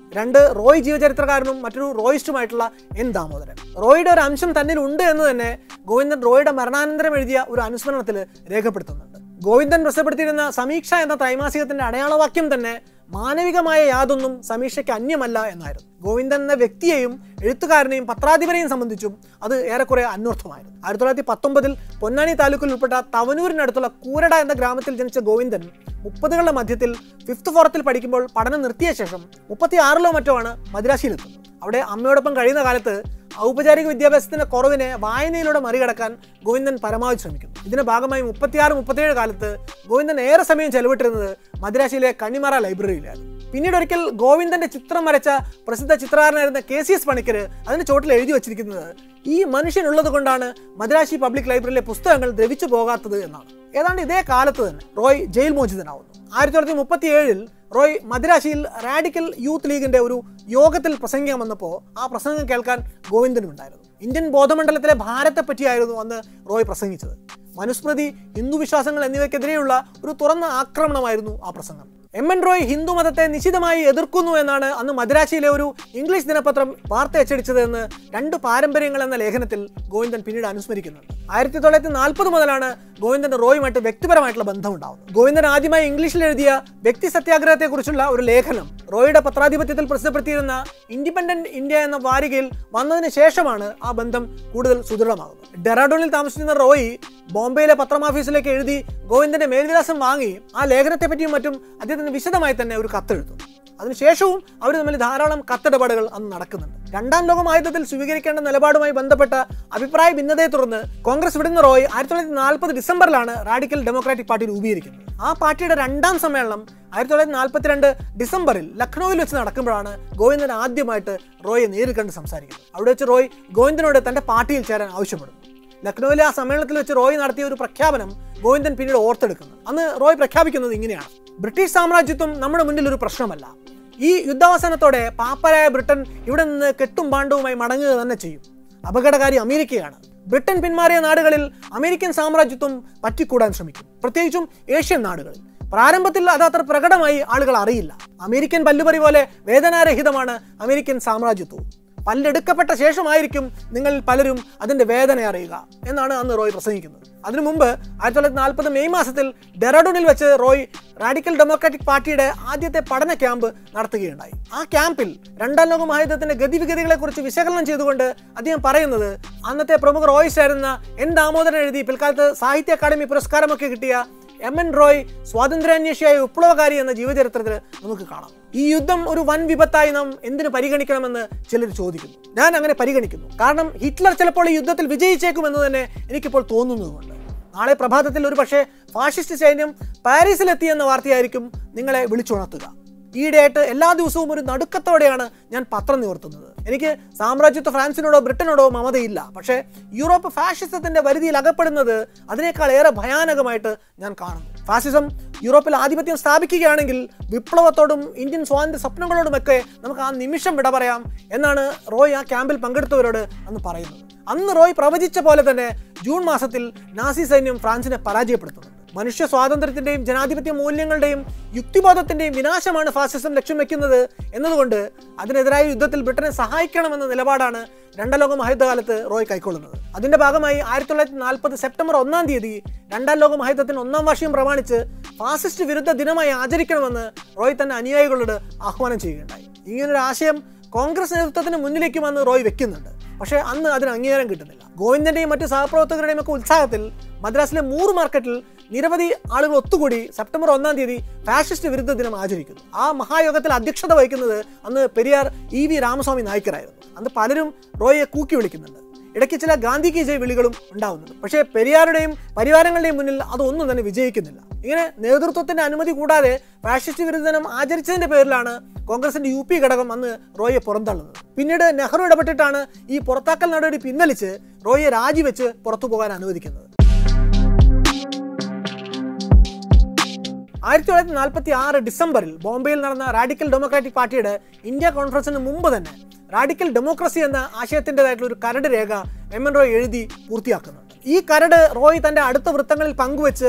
രണ്ട് റോയ് ജീവചരിത്രകാരനും മറ്റൊരു റോയിസ്റ്റുമായിട്ടുള്ള എൻ ദാമോദരൻ റോയിയുടെ ഒരു അംശം തന്നിൽ ഉണ്ട് എന്ന് തന്നെ ഗോവിന്ദൻ റോയിയുടെ മരണാനന്തരം എഴുതിയ ഒരു അനുസ്മരണത്തിൽ രേഖപ്പെടുത്തുന്നുണ്ട് ഗോവിന്ദൻ പ്രസിദ്ധപ്പെടുത്തിയിരുന്ന സമീക്ഷ എന്ന ത്രൈമാസികത്തിന്റെ അടയാളവാക്യം തന്നെ മാനവികമായ യാതൊന്നും സമീക്ഷയ്ക്ക് അന്യമല്ല എന്നായിരുന്നു ഗോവിന്ദൻ എന്ന വ്യക്തിയെയും എഴുത്തുകാരനെയും പത്രാധിപരെയും സംബന്ധിച്ചും അത് ഏറെക്കുറെ അന്വർത്ഥമായിരുന്നു ആയിരത്തി തൊള്ളായിരത്തി പത്തൊമ്പതിൽ പൊന്നാനി താലൂക്കിൽ ഉൾപ്പെട്ട തവനൂരിനടുത്തുള്ള കൂരട എന്ന ഗ്രാമത്തിൽ ജനിച്ച ഗോവിന്ദൻ മുപ്പതുകളുടെ മധ്യത്തിൽ ഫിഫ്ത്ത് ഫോറത്തിൽ പഠിക്കുമ്പോൾ പഠനം നിർത്തിയ ശേഷം മുപ്പത്തി ആറിലോ മറ്റോ ആണ് മദ്രാശിയിലെത്തുന്നത് അവിടെ അമ്മയോടൊപ്പം കഴിയുന്ന കാലത്ത് ഔപചാരിക വിദ്യാഭ്യാസത്തിന്റെ കുറവിനെ വായനയിലൂടെ മറികടക്കാൻ ഗോവിന്ദൻ പരമാവധി ശ്രമിക്കുന്നു ഇതിന്റെ ഭാഗമായി മുപ്പത്തിയാറ് മുപ്പത്തിയേഴ് കാലത്ത് ഗോവിന്ദൻ ഏറെ സമയം ചെലവിട്ടിരുന്നത് മദ്രാശിയിലെ കണിമറ ലൈബ്രറിയിലായിരുന്നു പിന്നീട് ഒരിക്കൽ ഗോവിന്ദന്റെ ചിത്രം വരച്ച പ്രസിദ്ധ ചിത്രകാരനായിരുന്ന കെ സി എസ് പണിക്കർ അതിന്റെ ചോട്ടിൽ എഴുതി വച്ചിരിക്കുന്നത് ഈ മനുഷ്യനുള്ളത് കൊണ്ടാണ് മദ്രാശി പബ്ലിക് ലൈബ്രറിയിലെ പുസ്തകങ്ങൾ ദ്രവിച്ചു പോകാത്തത് എന്നാണ് ഏതാണ്ട് ഇതേ കാലത്ത് തന്നെ റോയ് ജയിൽ മോചിതനാവുന്നു ആയിരത്തി തൊള്ളായിരത്തി മുപ്പത്തി ഏഴിൽ റോയ് മദ്രാശിയിൽ റാഡിക്കൽ യൂത്ത് ലീഗിന്റെ ഒരു യോഗത്തിൽ പ്രസംഗിക്കാൻ വന്നപ്പോൾ ആ പ്രസംഗം കേൾക്കാൻ ഗോവിന്ദനും ഉണ്ടായിരുന്നു ഇന്ത്യൻ ബോധമണ്ഡലത്തിലെ ഭാരത്തെ പറ്റിയായിരുന്നു അന്ന് റോയ് പ്രസംഗിച്ചത് മനുസ്മൃതി ഹിന്ദു വിശ്വാസങ്ങൾ എന്നിവയ്ക്കെതിരെയുള്ള ഒരു തുറന്ന ആക്രമണമായിരുന്നു ആ പ്രസംഗം എം എൻ റോയ് ഹിന്ദു മതത്തെ നിശിതമായി എതിർക്കുന്നു എന്നാണ് അന്ന് മദ്രാശിയിലെ ഒരു ഇംഗ്ലീഷ് ദിനപത്രം വാർത്ത അച്ചടിച്ചത് എന്ന് രണ്ട് പാരമ്പര്യങ്ങൾ എന്ന ലേഖനത്തിൽ ഗോവിന്ദൻ പിന്നീട് അനുസ്മരിക്കുന്നുണ്ട് ആയിരത്തി തൊള്ളായിരത്തി നാൽപ്പത് മുതലാണ് ഗോവിന്ദൻ റോയുമായിട്ട് വ്യക്തിപരമായിട്ടുള്ള ബന്ധം ഉണ്ടാവുന്നത് ഗോവിന്ദൻ ആദ്യമായി ഇംഗ്ലീഷിൽ എഴുതിയ വ്യക്തി സത്യാഗ്രഹത്തെക്കുറിച്ചുള്ള ഒരു ലേഖനം റോയുടെ പത്രാധിപത്യത്തിൽ പ്രസിദ്ധപ്പെടുത്തിയിരുന്ന ഇൻഡിപെൻഡന്റ് ഇന്ത്യ എന്ന വാരികയിൽ വന്നതിന് ശേഷമാണ് ആ ബന്ധം കൂടുതൽ സുദൃഢമാകുന്നത് ഡെറാഡൂണിൽ താമസിച്ചിരുന്ന റോയി ബോംബെയിലെ പത്രമാഫീസിലേക്ക് എഴുതി ഗോവിന്ദന്റെ മേൽവിലാസം വാങ്ങി ആ ലേഖനത്തെ പറ്റിയും മറ്റും അദ്ദേഹത്തിന് വിശദമായി തന്നെ ഒരു കത്തെഴുതു അതിനുശേഷവും അവർ തമ്മിൽ ധാരാളം കത്തിടപാടുകൾ അന്ന് നടക്കുന്നുണ്ട് രണ്ടാം ലോക മഹായുദ്ധത്തിൽ സ്വീകരിക്കേണ്ട നിലപാടുമായി ബന്ധപ്പെട്ട അഭിപ്രായ ഭിന്നതയെ തുടർന്ന് കോൺഗ്രസ് വിടുന്ന റോയ് ആയിരത്തി തൊള്ളായിരത്തി നാൽപ്പത് ഡിസംബറിലാണ് റാഡിക്കൽ ഡെമോക്രാറ്റിക് പാർട്ടി രൂപീകരിക്കുന്നത് ആ പാർട്ടിയുടെ രണ്ടാം സമ്മേളനം ആയിരത്തി തൊള്ളായിരത്തി നാൽപ്പത്തിരണ്ട് ഡിസംബറിൽ ലക്നൌവിൽ വെച്ച് നടക്കുമ്പോഴാണ് ഗോവിന്ദൻ ആദ്യമായിട്ട് റോയെ നേരിൽ കണ്ട് സംസാരിക്കുന്നത് അവിടെ വെച്ച് റോയ് ഗോവിന്ദനോട് തന്റെ പാർട്ടിയിൽ ചേരാൻ ആവശ്യപ്പെടുന്നു ലക്നൌവിലെ ആ സമ്മേളനത്തിൽ വെച്ച് റോയ് നടത്തിയ ഒരു പ്രഖ്യാപനം ഗോവിന്ദൻ പിന്നീട് ഓർത്തെടുക്കുന്നു അന്ന് റോയ് പ്രഖ്യാപിക്കുന്നത് ഇങ്ങനെയാണ് ബ്രിട്ടീഷ് സാമ്രാജ്യത്വം നമ്മുടെ മുന്നിൽ ഒരു പ്രശ്നമല്ല ഈ യുദ്ധാവസാനത്തോടെ പാപ്പരായ ബ്രിട്ടൻ ഇവിടെ നിന്ന് കെട്ടും പാണ്ഡവുമായി മടങ്ങുക തന്നെ ചെയ്യും അപകടകാരി അമേരിക്കയാണ് ബ്രിട്ടൻ പിന്മാറിയ നാടുകളിൽ അമേരിക്കൻ സാമ്രാജ്യത്വം പറ്റിക്കൂടാൻ ശ്രമിക്കും പ്രത്യേകിച്ചും ഏഷ്യൻ നാടുകളിൽ പ്രാരംഭത്തിൽ അത് അത്ര പ്രകടമായി ആളുകൾ അറിയില്ല അമേരിക്കൻ പല്ലുപറി പോലെ വേദനാരഹിതമാണ് അമേരിക്കൻ സാമ്രാജ്യത്വവും പല്ലെടുക്കപ്പെട്ട ശേഷമായിരിക്കും നിങ്ങൾ പലരും അതിന്റെ വേദന അറിയുക എന്നാണ് അന്ന് റോയ് പ്രസംഗിക്കുന്നത് അതിനു മുമ്പ് ആയിരത്തി തൊള്ളായിരത്തി നാൽപ്പത് മെയ് മാസത്തിൽ ഡെറാഡൂണിൽ വെച്ച് റോയ് റാഡിക്കൽ ഡെമോക്രാറ്റിക് പാർട്ടിയുടെ ആദ്യത്തെ പഠന ക്യാമ്പ് നടത്തുകയുണ്ടായി ആ ക്യാമ്പിൽ രണ്ടാം ലോക മഹായുദ്ധത്തിന്റെ ഗതിവിഗതികളെ കുറിച്ച് വിശകലനം ചെയ്തുകൊണ്ട് അദ്ദേഹം പറയുന്നത് അന്നത്തെ പ്രമുഖ റോയിസ് ആയിരുന്ന എൻ ദാമോദരൻ എഴുതി പിൽക്കാലത്ത് സാഹിത്യ അക്കാദമി പുരസ്കാരമൊക്കെ കിട്ടിയ എം എൻ റോയ് സ്വാതന്ത്ര്യാന്വേഷിയായ വിപ്ലവകാരി എന്ന ജീവചരിത്രത്തിൽ നമുക്ക് കാണാം ഈ യുദ്ധം ഒരു വൻ വിപത്തായി നാം എന്തിനു പരിഗണിക്കണമെന്ന് ചിലർ ചോദിക്കുന്നു ഞാൻ അങ്ങനെ പരിഗണിക്കുന്നു കാരണം ഹിറ്റ്ലർ ചിലപ്പോൾ ഈ യുദ്ധത്തിൽ വിജയിച്ചേക്കുമെന്ന് തന്നെ എനിക്കിപ്പോൾ തോന്നുന്നതുകൊണ്ട് നാളെ പ്രഭാതത്തിൽ ഒരു പക്ഷേ ഫാഷിസ്റ്റ് സൈന്യം പാരീസിലെത്തി എന്ന വാർത്തയായിരിക്കും നിങ്ങളെ വിളിച്ചുണർത്തുക ഈയിടെയായിട്ട് എല്ലാ ദിവസവും ഒരു നടുക്കത്തോടെയാണ് ഞാൻ പത്രം നിവർത്തുന്നത് എനിക്ക് സാമ്രാജ്യത്വ ഫ്രാൻസിനോടോ ബ്രിട്ടനോടോ മമതയില്ല പക്ഷേ യൂറോപ്പ് ഫാഷിസത്തിന്റെ വരുതിയിൽ അകപ്പെടുന്നത് അതിനേക്കാൾ ഏറെ ഭയാനകമായിട്ട് ഞാൻ കാണുന്നു ഫാസിസം യൂറോപ്പിൽ ആധിപത്യം സ്ഥാപിക്കുകയാണെങ്കിൽ വിപ്ലവത്തോടും ഇന്ത്യൻ സ്വാതന്ത്ര്യ സ്വപ്നങ്ങളോടുമൊക്കെ നമുക്ക് ആ നിമിഷം വിട പറയാം എന്നാണ് റോയ് ആ ക്യാമ്പിൽ പങ്കെടുത്തവരോട് അന്ന് പറയുന്നത് അന്ന് റോയ് പ്രവചിച്ച പോലെ തന്നെ ജൂൺ മാസത്തിൽ നാസി സൈന്യം ഫ്രാൻസിനെ പരാജയപ്പെടുത്തുന്നുണ്ട് മനുഷ്യ സ്വാതന്ത്ര്യത്തിന്റെയും ജനാധിപത്യ മൂല്യങ്ങളുടെയും യുക്തിബോധത്തിന്റെയും വിനാശമാണ് ഫാസിസം ലക്ഷ്യം വെക്കുന്നത് എന്നതുകൊണ്ട് അതിനെതിരായ യുദ്ധത്തിൽ ബ്രിട്ടനെ സഹായിക്കണമെന്ന നിലപാടാണ് രണ്ടാം ലോക മഹായുദ്ധകാലത്ത് റോയ് കൈക്കൊള്ളുന്നത് അതിന്റെ ഭാഗമായി ആയിരത്തി തൊള്ളായിരത്തി നാൽപ്പത് സെപ്റ്റംബർ ഒന്നാം തീയതി രണ്ടാം ലോക മഹായുദ്ധത്തിന് ഒന്നാം വാർഷികം പ്രമാണിച്ച് ഫാസിസ്റ്റ് വിരുദ്ധ ദിനമായി ആചരിക്കണമെന്ന് റോയ് തന്റെ അനുയായികളോട് ആഹ്വാനം ചെയ്യുകയുണ്ടായി ഇങ്ങനൊരു ആശയം കോൺഗ്രസ് നേതൃത്വത്തിന് മുന്നിലേക്കും അന്ന് റോയ് വെക്കുന്നുണ്ട് പക്ഷേ അന്ന് അതിന് അംഗീകാരം കിട്ടുന്നില്ല ഗോവിന്ദന്റെയും മറ്റു സഹപ്രവർത്തകരുടെയും ഒക്കെ ഉത്സാഹത്തിൽ മദ്രാസിലെ മൂർ മാർക്കറ്റിൽ നിരവധി ആളുകൾ ഒത്തുകൂടി സെപ്റ്റംബർ ഒന്നാം തീയതി ഫാഷിസ്റ്റ് വിരുദ്ധ ദിനം ആചരിക്കുന്നു ആ മഹായോഗത്തിൽ അധ്യക്ഷത വഹിക്കുന്നത് അന്ന് പെരിയാർ ഇ വി രാമസ്വാമി നായ്ക്കരായിരുന്നു അന്ന് പലരും റോയെ കൂക്കി വിളിക്കുന്നുണ്ട് ഇടയ്ക്ക് ചില ഗാന്ധി കി ജയ് വിളികളും ഉണ്ടാവുന്നുണ്ട് പക്ഷേ പെരിയാറുടെയും പരിവാരങ്ങളുടെയും മുന്നിൽ അതൊന്നും തന്നെ വിജയിക്കുന്നില്ല ഇങ്ങനെ നേതൃത്വത്തിന്റെ അനുമതി കൂടാതെ ഫാഷിസ്റ്റ് വിരുദ്ധ ദിനം ആചരിച്ചതിന്റെ പേരിലാണ് കോൺഗ്രസിന്റെ യു പി ഘടകം അന്ന് റോയെ പുറന്തള്ളുന്നത് പിന്നീട് നെഹ്റു ഇടപെട്ടിട്ടാണ് ഈ പുറത്താക്കൽ നടപടി പിൻവലിച്ച് റോയെ രാജിവെച്ച് പുറത്തു പോകാൻ അനുവദിക്കുന്നത് ആയിരത്തി തൊള്ളായിരത്തി നാൽപ്പത്തി ആറ് ഡിസംബറിൽ ബോംബെയിൽ നടന്ന റാഡിക്കൽ ഡെമോക്രാറ്റിക് പാർട്ടിയുടെ ഇന്ത്യ കോൺഫറൻസിന് മുമ്പ് തന്നെ റാഡിക്കൽ ഡെമോക്രസി എന്ന ആശയത്തിൻ്റെതായിട്ടുള്ള ഒരു കരട് രേഖ എം എൻ റോയ് എഴുതി പൂർത്തിയാക്കുന്നുണ്ട് ഈ കരട് റോയ് തന്റെ അടുത്ത വൃത്തങ്ങളിൽ പങ്കുവെച്ച്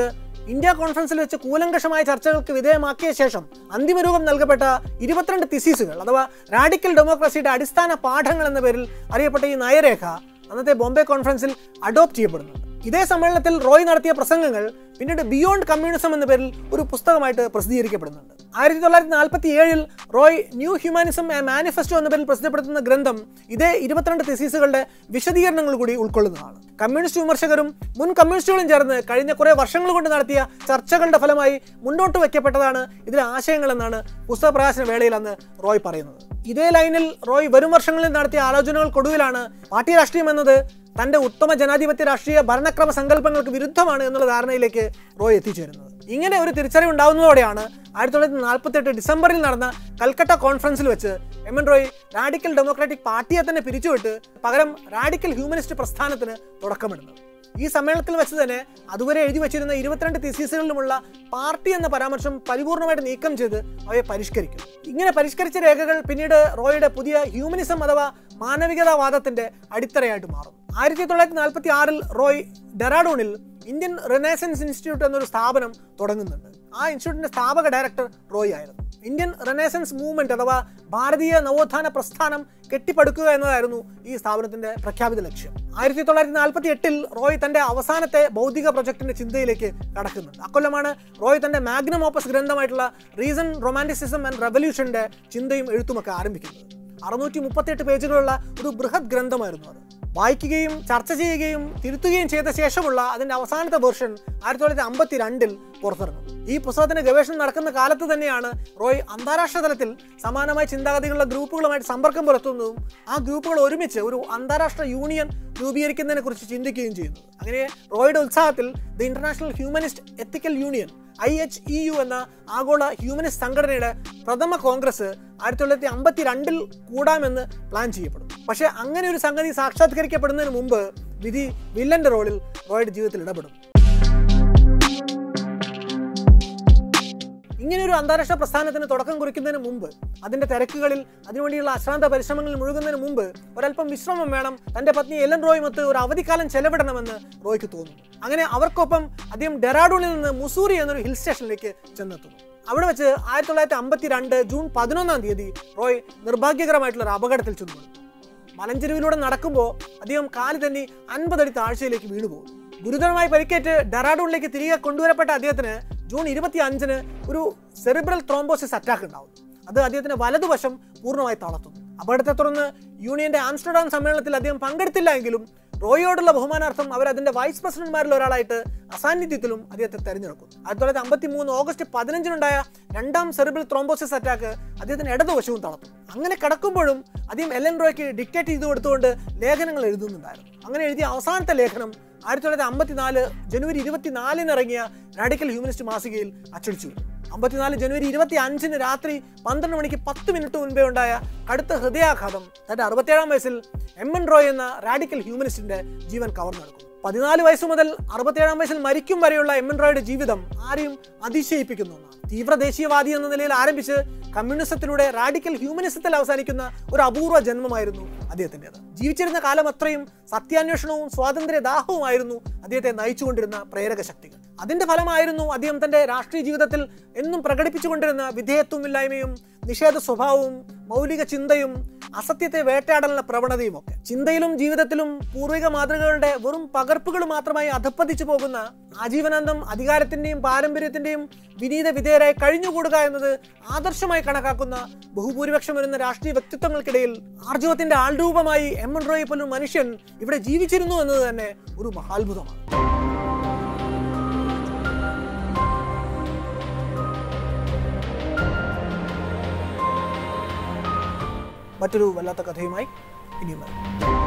ഇന്ത്യ കോൺഫറൻസിൽ വെച്ച് കൂലങ്കഷമായ ചർച്ചകൾക്ക് വിധേയമാക്കിയ ശേഷം അന്തിമ രൂപം നൽകപ്പെട്ട ഇരുപത്തിരണ്ട് തിസീസുകൾ അഥവാ റാഡിക്കൽ ഡെമോക്രസിയുടെ അടിസ്ഥാന പാഠങ്ങൾ എന്ന പേരിൽ അറിയപ്പെട്ട ഈ നയരേഖ അന്നത്തെ ബോംബെ കോൺഫറൻസിൽ അഡോപ്റ്റ് ചെയ്യപ്പെടുന്നുണ്ട് ഇതേ സമ്മേളനത്തിൽ റോയ് നടത്തിയ പ്രസംഗങ്ങൾ പിന്നീട് ബിയോണ്ട് കമ്മ്യൂണിസം എന്ന പേരിൽ ഒരു പുസ്തകമായിട്ട് പ്രസിദ്ധീകരിക്കപ്പെടുന്നുണ്ട് ആയിരത്തി തൊള്ളായിരത്തി നാൽപ്പത്തി ഏഴിൽ Roy new humanism a manifesto എന്ന പേരിൽ പ്രസിദ്ധപ്പെടുത്തുന്ന ഗ്രന്ഥം ഇതേ ഇരുപത്തിരണ്ട് തെസീസുകളുടെ വിശദീകരണങ്ങൾ കൂടി ഉൾക്കൊള്ളുന്നതാണ് കമ്മ്യൂണിസ്റ്റ് വിമർശകരും മുൻ കമ്മ്യൂണിസ്റ്റുകളും ചേർന്ന് കഴിഞ്ഞ കുറേ വർഷങ്ങൾ കൊണ്ട് നടത്തിയ ചർച്ചകളുടെ ഫലമായി മുന്നോട്ട് വയ്ക്കപ്പെട്ടതാണ് ഇതിലെ ആശയങ്ങളെന്നാണ് പുസ്തക പ്രകാശന വേളയിൽ അന്ന് റോയ് പറയുന്നത് ഇതേ ലൈനിൽ റോയ് വരും വർഷങ്ങളിൽ നടത്തിയ ആലോചനകൾക്കൊടുവിലാണ് പാർട്ടി രാഷ്ട്രീയം എന്നത് തന്റെ ഉത്തമ ജനാധിപത്യ രാഷ്ട്രീയ ഭരണക്രമ സങ്കല്പങ്ങൾക്ക് വിരുദ്ധമാണ് എന്നുള്ള ധാരണയിലേക്ക് റോയ് എത്തിച്ചേരുന്നത് ഇങ്ങനെ ഒരു തിരിച്ചറിവ് ഉണ്ടാകുന്നതോടെയാണ് ആയിരത്തി തൊള്ളായിരത്തി നാൽപ്പത്തി എട്ട് ഡിസംബറിൽ നടന്ന കൽക്കട്ട കോൺഫറൻസിൽ വെച്ച് M N Roy radical democratic പാർട്ടിയെ തന്നെ പിരിച്ചുവിട്ട് പകരം റാഡിക്കൽ ഹ്യൂമനിസ്റ്റ് പ്രസ്ഥാനത്തിന് തുടക്കമിടുന്നത് ഈ സമ്മേളനത്തിൽ വെച്ച് തന്നെ അതുവരെ എഴുതി വച്ചിരുന്ന ഇരുപത്തിരണ്ട് തിസീസുകളിലുമുള്ള പാർട്ടി എന്ന പരാമർശം പരിപൂർണമായിട്ട് നീക്കം ചെയ്ത് അവയെ പരിഷ്കരിക്കും ഇങ്ങനെ പരിഷ്കരിച്ച രേഖകൾ പിന്നീട് റോയുടെ പുതിയ ഹ്യൂമനിസം അഥവാ മാനവികതാവാദത്തിന്റെ അടിത്തറയായിട്ട് മാറും ആയിരത്തി തൊള്ളായിരത്തി നാൽപ്പത്തി ആറിൽ റോയ് ഡെറാഡൂണിൽ ഇന്ത്യൻ റെനേസൻസ് ഇൻസ്റ്റിറ്റ്യൂട്ട് എന്നൊരു സ്ഥാപനം തുടങ്ങുന്നുണ്ട് ആ ഇൻസ്റ്റിറ്റ്യൂട്ടിന്റെ സ്ഥാപക ഡയറക്ടർ റോയ് ആയിരുന്നു ഇന്ത്യൻ റെനേസൻസ് മൂവ്മെന്റ് അഥവാ ഭാരതീയ നവോത്ഥാന പ്രസ്ഥാനം കെട്ടിപ്പടുക്കുക എന്നതായിരുന്നു ഈ സ്ഥാപനത്തിന്റെ പ്രഖ്യാപിത ലക്ഷ്യം ആയിരത്തി തൊള്ളായിരത്തി നാൽപ്പത്തി എട്ടിൽ റോയ് തന്റെ അവസാനത്തെ ബൗദ്ധിക പ്രൊജക്ടിന്റെ ചിന്തയിലേക്ക് കടക്കുന്നുണ്ട് അക്കൊല്ലമാണ് റോയ് തന്റെ മാഗ്നം ഓപ്പസ് ഗ്രന്ഥമായിട്ടുള്ള റീസൺ റൊമാൻറ്റിസിസം ആൻഡ് റെവല്യൂഷന്റെ ചിന്തയും എഴുത്തുമൊക്കെ ആരംഭിക്കുന്നത് അറുന്നൂറ്റി മുപ്പത്തിയെട്ട് പേജുകളുള്ള ഒരു ബൃഹത് ഗ്രന്ഥമായിരുന്നു അത് വായിക്കുകയും ചർച്ച ചെയ്യുകയും തിരുത്തുകയും ചെയ്ത ശേഷമുള്ള അതിന്റെ അവസാനത്തെ വെർഷൻ ആയിരത്തി തൊള്ളായിരത്തി അമ്പത്തി രണ്ടിൽ പുറത്തിറങ്ങും ഈ പുസ്തകത്തിന്റെ ഗവേഷണം നടക്കുന്ന കാലത്ത് തന്നെയാണ് റോയ് അന്താരാഷ്ട്ര തലത്തിൽ സമാനമായ ചിന്താഗതികളുള്ള ഗ്രൂപ്പുകളുമായിട്ട് സമ്പർക്കം പുലർത്തുന്നതും ആ ഗ്രൂപ്പുകൾ ഒരുമിച്ച് ഒരു അന്താരാഷ്ട്ര യൂണിയൻ രൂപീകരിക്കുന്നതിനെ കുറിച്ച് ചിന്തിക്കുകയും ചെയ്യുന്നത് അങ്ങനെ റോയുടെ ഉത്സാഹത്തിൽ the international humanist ethical union I H E U എന്ന ആഗോള ഹ്യൂമനിസ്റ്റ് സംഘടനയുടെ പ്രഥമ കോൺഗ്രസ് ആയിരത്തി തൊള്ളായിരത്തി അമ്പത്തി രണ്ടിൽ കൂടാമെന്ന് പ്ലാൻ ചെയ്യപ്പെടും പക്ഷേ അങ്ങനെ ഒരു സംഗതി സാക്ഷാത്കരിക്കപ്പെടുന്നതിന് മുമ്പ് വിധി വില്ലന്റെ റോളിൽ റോയുടെ ജീവിതത്തിൽ ഇടപെടും ഇങ്ങനെ ഒരു അന്താരാഷ്ട്ര പ്രസ്ഥാനത്തിന് തുടക്കം കുറിക്കുന്നതിന് മുമ്പ് അതിന്റെ തിരക്കുകളിൽ അതിനുവേണ്ടിയുള്ള അശ്രാന്ത പരിശ്രമങ്ങളിൽ മുഴുകുന്നതിന് മുമ്പ് ഒരല്പം വിശ്രമം വേണം തന്റെ പത്നി എലൻ റോയുമൊത്ത് ഒരു അവധിക്കാലം ചെലവിടണമെന്ന് റോയ്ക്ക് തോന്നുന്നു അങ്ങനെ അവർക്കൊപ്പം അദ്ദേഹം ഡെറാഡൂണിൽ നിന്ന് മുസൂറി എന്നൊരു ഹിൽ സ്റ്റേഷനിലേക്ക് ചെന്നെത്തുന്നു അവിടെ വെച്ച് ആയിരത്തി തൊള്ളായിരത്തി അമ്പത്തി രണ്ട് ജൂൺ പതിനൊന്നാം തീയതി റോയ് നിർഭാഗ്യകരമായിട്ടുള്ള ഒരു അപകടത്തിൽ ചെന്നു മലഞ്ചെരുവിലൂടെ നടക്കുമ്പോൾ അദ്ദേഹം കാല് തന്നെ അൻപതടി താഴ്ചയിലേക്ക് വീണുപോകും ഗുരുതരമായി പരിക്കേറ്റ് ഡെറാഡൂണിലേക്ക് തിരികെ കൊണ്ടുവരപ്പെട്ട അദ്ദേഹത്തിന് ജൂൺ ഇരുപത്തി അഞ്ചിന് ഒരു സെറിബ്രൽ ത്രോംബോസിസ് അറ്റാക്ക് ഉണ്ടാവും അത് അദ്ദേഹത്തിന്റെ വലതുവശം പൂർണ്ണമായി തളർത്തുന്നു അപകടത്തെ തുടർന്ന് യൂണിയന്റെ ആംസ്റ്റർഡാം സമ്മേളനത്തിൽ അദ്ദേഹം പങ്കെടുത്തില്ല എങ്കിലും റോയോടുള്ള ബഹുമാനാർത്ഥം അവർ അതിന്റെ വൈസ് പ്രസിഡന്റ്മാരിൽ ഒരാളായിട്ട് അസാന്നിധ്യത്തിലും അദ്ദേഹത്തെ തെരഞ്ഞെടുക്കും ആയിരത്തി തൊള്ളായിരത്തി അമ്പത്തി മൂന്ന് ഓഗസ്റ്റ് പതിനഞ്ചിനുണ്ടായ രണ്ടാം സെറിബിൾ ത്രോംബോസിസ് അറ്റാക്ക് അദ്ദേഹത്തിന് ഇടതുവശവും തളർത്തും അങ്ങനെ കിടക്കുമ്പോഴും അദ്ദേഹം എൽ എൻ റോയ്ക്ക് ഡിക്റ്റേറ്റ് ചെയ്ത് കൊടുത്തുകൊണ്ട് ലേഖനങ്ങൾ എഴുതുന്നുണ്ടായിരുന്നു അങ്ങനെ എഴുതിയ അവസാനത്തെ ലേഖനം ആയിരത്തി തൊള്ളായിരത്തി അമ്പത്തിനാല് ജനുവരി ഇരുപത്തിനാലിന് ഇറങ്ങിയ റാഡിക്കൽ ഹ്യൂമനിസ്റ്റ് മാസികയിൽ അച്ചടിച്ചു അമ്പത്തിനാല് ജനുവരി ഇരുപത്തി അഞ്ചിന് രാത്രി പന്ത്രണ്ട് മണിക്ക് പത്ത് മിനിറ്റ് മുൻപേ ഉണ്ടായ കടുത്ത ഹൃദയാഘാതം തന്റെ അറുപത്തേഴാം വയസ്സിൽ എം എൻ റോയ് എന്ന റാഡിക്കൽ ഹ്യൂമനിസ്റ്റിന്റെ ജീവൻ കവർന്നെടുക്കും പതിനാല് വയസ്സ് മുതൽ അറുപത്തേഴാം വയസ്സിൽ മരിക്കും വരെയുള്ള എം എൻ റോയുടെ ജീവിതം ആരെയും അതിശയിപ്പിക്കുന്ന ഒന്നാണ് തീവ്ര ദേശീയവാദി എന്ന നിലയിൽ ആരംഭിച്ച് കമ്മ്യൂണിസത്തിലൂടെ റാഡിക്കൽ ഹ്യൂമനിസത്തിൽ അവസാനിക്കുന്ന ഒരു അപൂർവ ജന്മമായിരുന്നു അദ്ദേഹത്തിൻ്റെത് ജീവിച്ചിരുന്ന കാലം അത്രയും സത്യാന്വേഷണവും സ്വാതന്ത്ര്യ ദാഹവുമായിരുന്നു അദ്ദേഹത്തെ നയിച്ചുകൊണ്ടിരുന്ന പ്രേരക ശക്തികൾ അതിന്റെ ഫലമായിരുന്നു അദ്ദേഹം തന്റെ രാഷ്ട്രീയ ജീവിതത്തിൽ എന്നും പ്രകടിപ്പിച്ചുകൊണ്ടിരുന്ന വിധേയത്വമില്ലായ്മയും നിഷേധ സ്വഭാവവും മൗലിക ചിന്തയും അസത്യത്തെ വേട്ടയാടാനുള്ള പ്രവണതയും ഒക്കെ ചിന്തയിലും ജീവിതത്തിലും പൂർവിക മാതൃകകളുടെ വെറും പകർപ്പുകൾ മാത്രമായി അധപ്പതിച്ചു പോകുന്ന ആജീവനാന്തം അധികാരത്തിന്റെയും പാരമ്പര്യത്തിന്റെയും വിനീത വിധേയരായി കഴിഞ്ഞുകൂടുക എന്നത് ആദർശമായി കണക്കാക്കുന്ന ബഹുഭൂരിപക്ഷം വരുന്ന രാഷ്ട്രീയ വ്യക്തിത്വങ്ങൾക്കിടയിൽ ആർജവത്തിന്റെ ആൾരൂപമായി എം എൻ റോയെ പോലും മനുഷ്യൻ ഇവിടെ ജീവിച്ചിരുന്നു എന്നത് തന്നെ ഒരു മഹാത്ഭുതമാണ് മറ്റൊരു വല്ലാത്ത കഥയുമായി ഇനിയും വരാം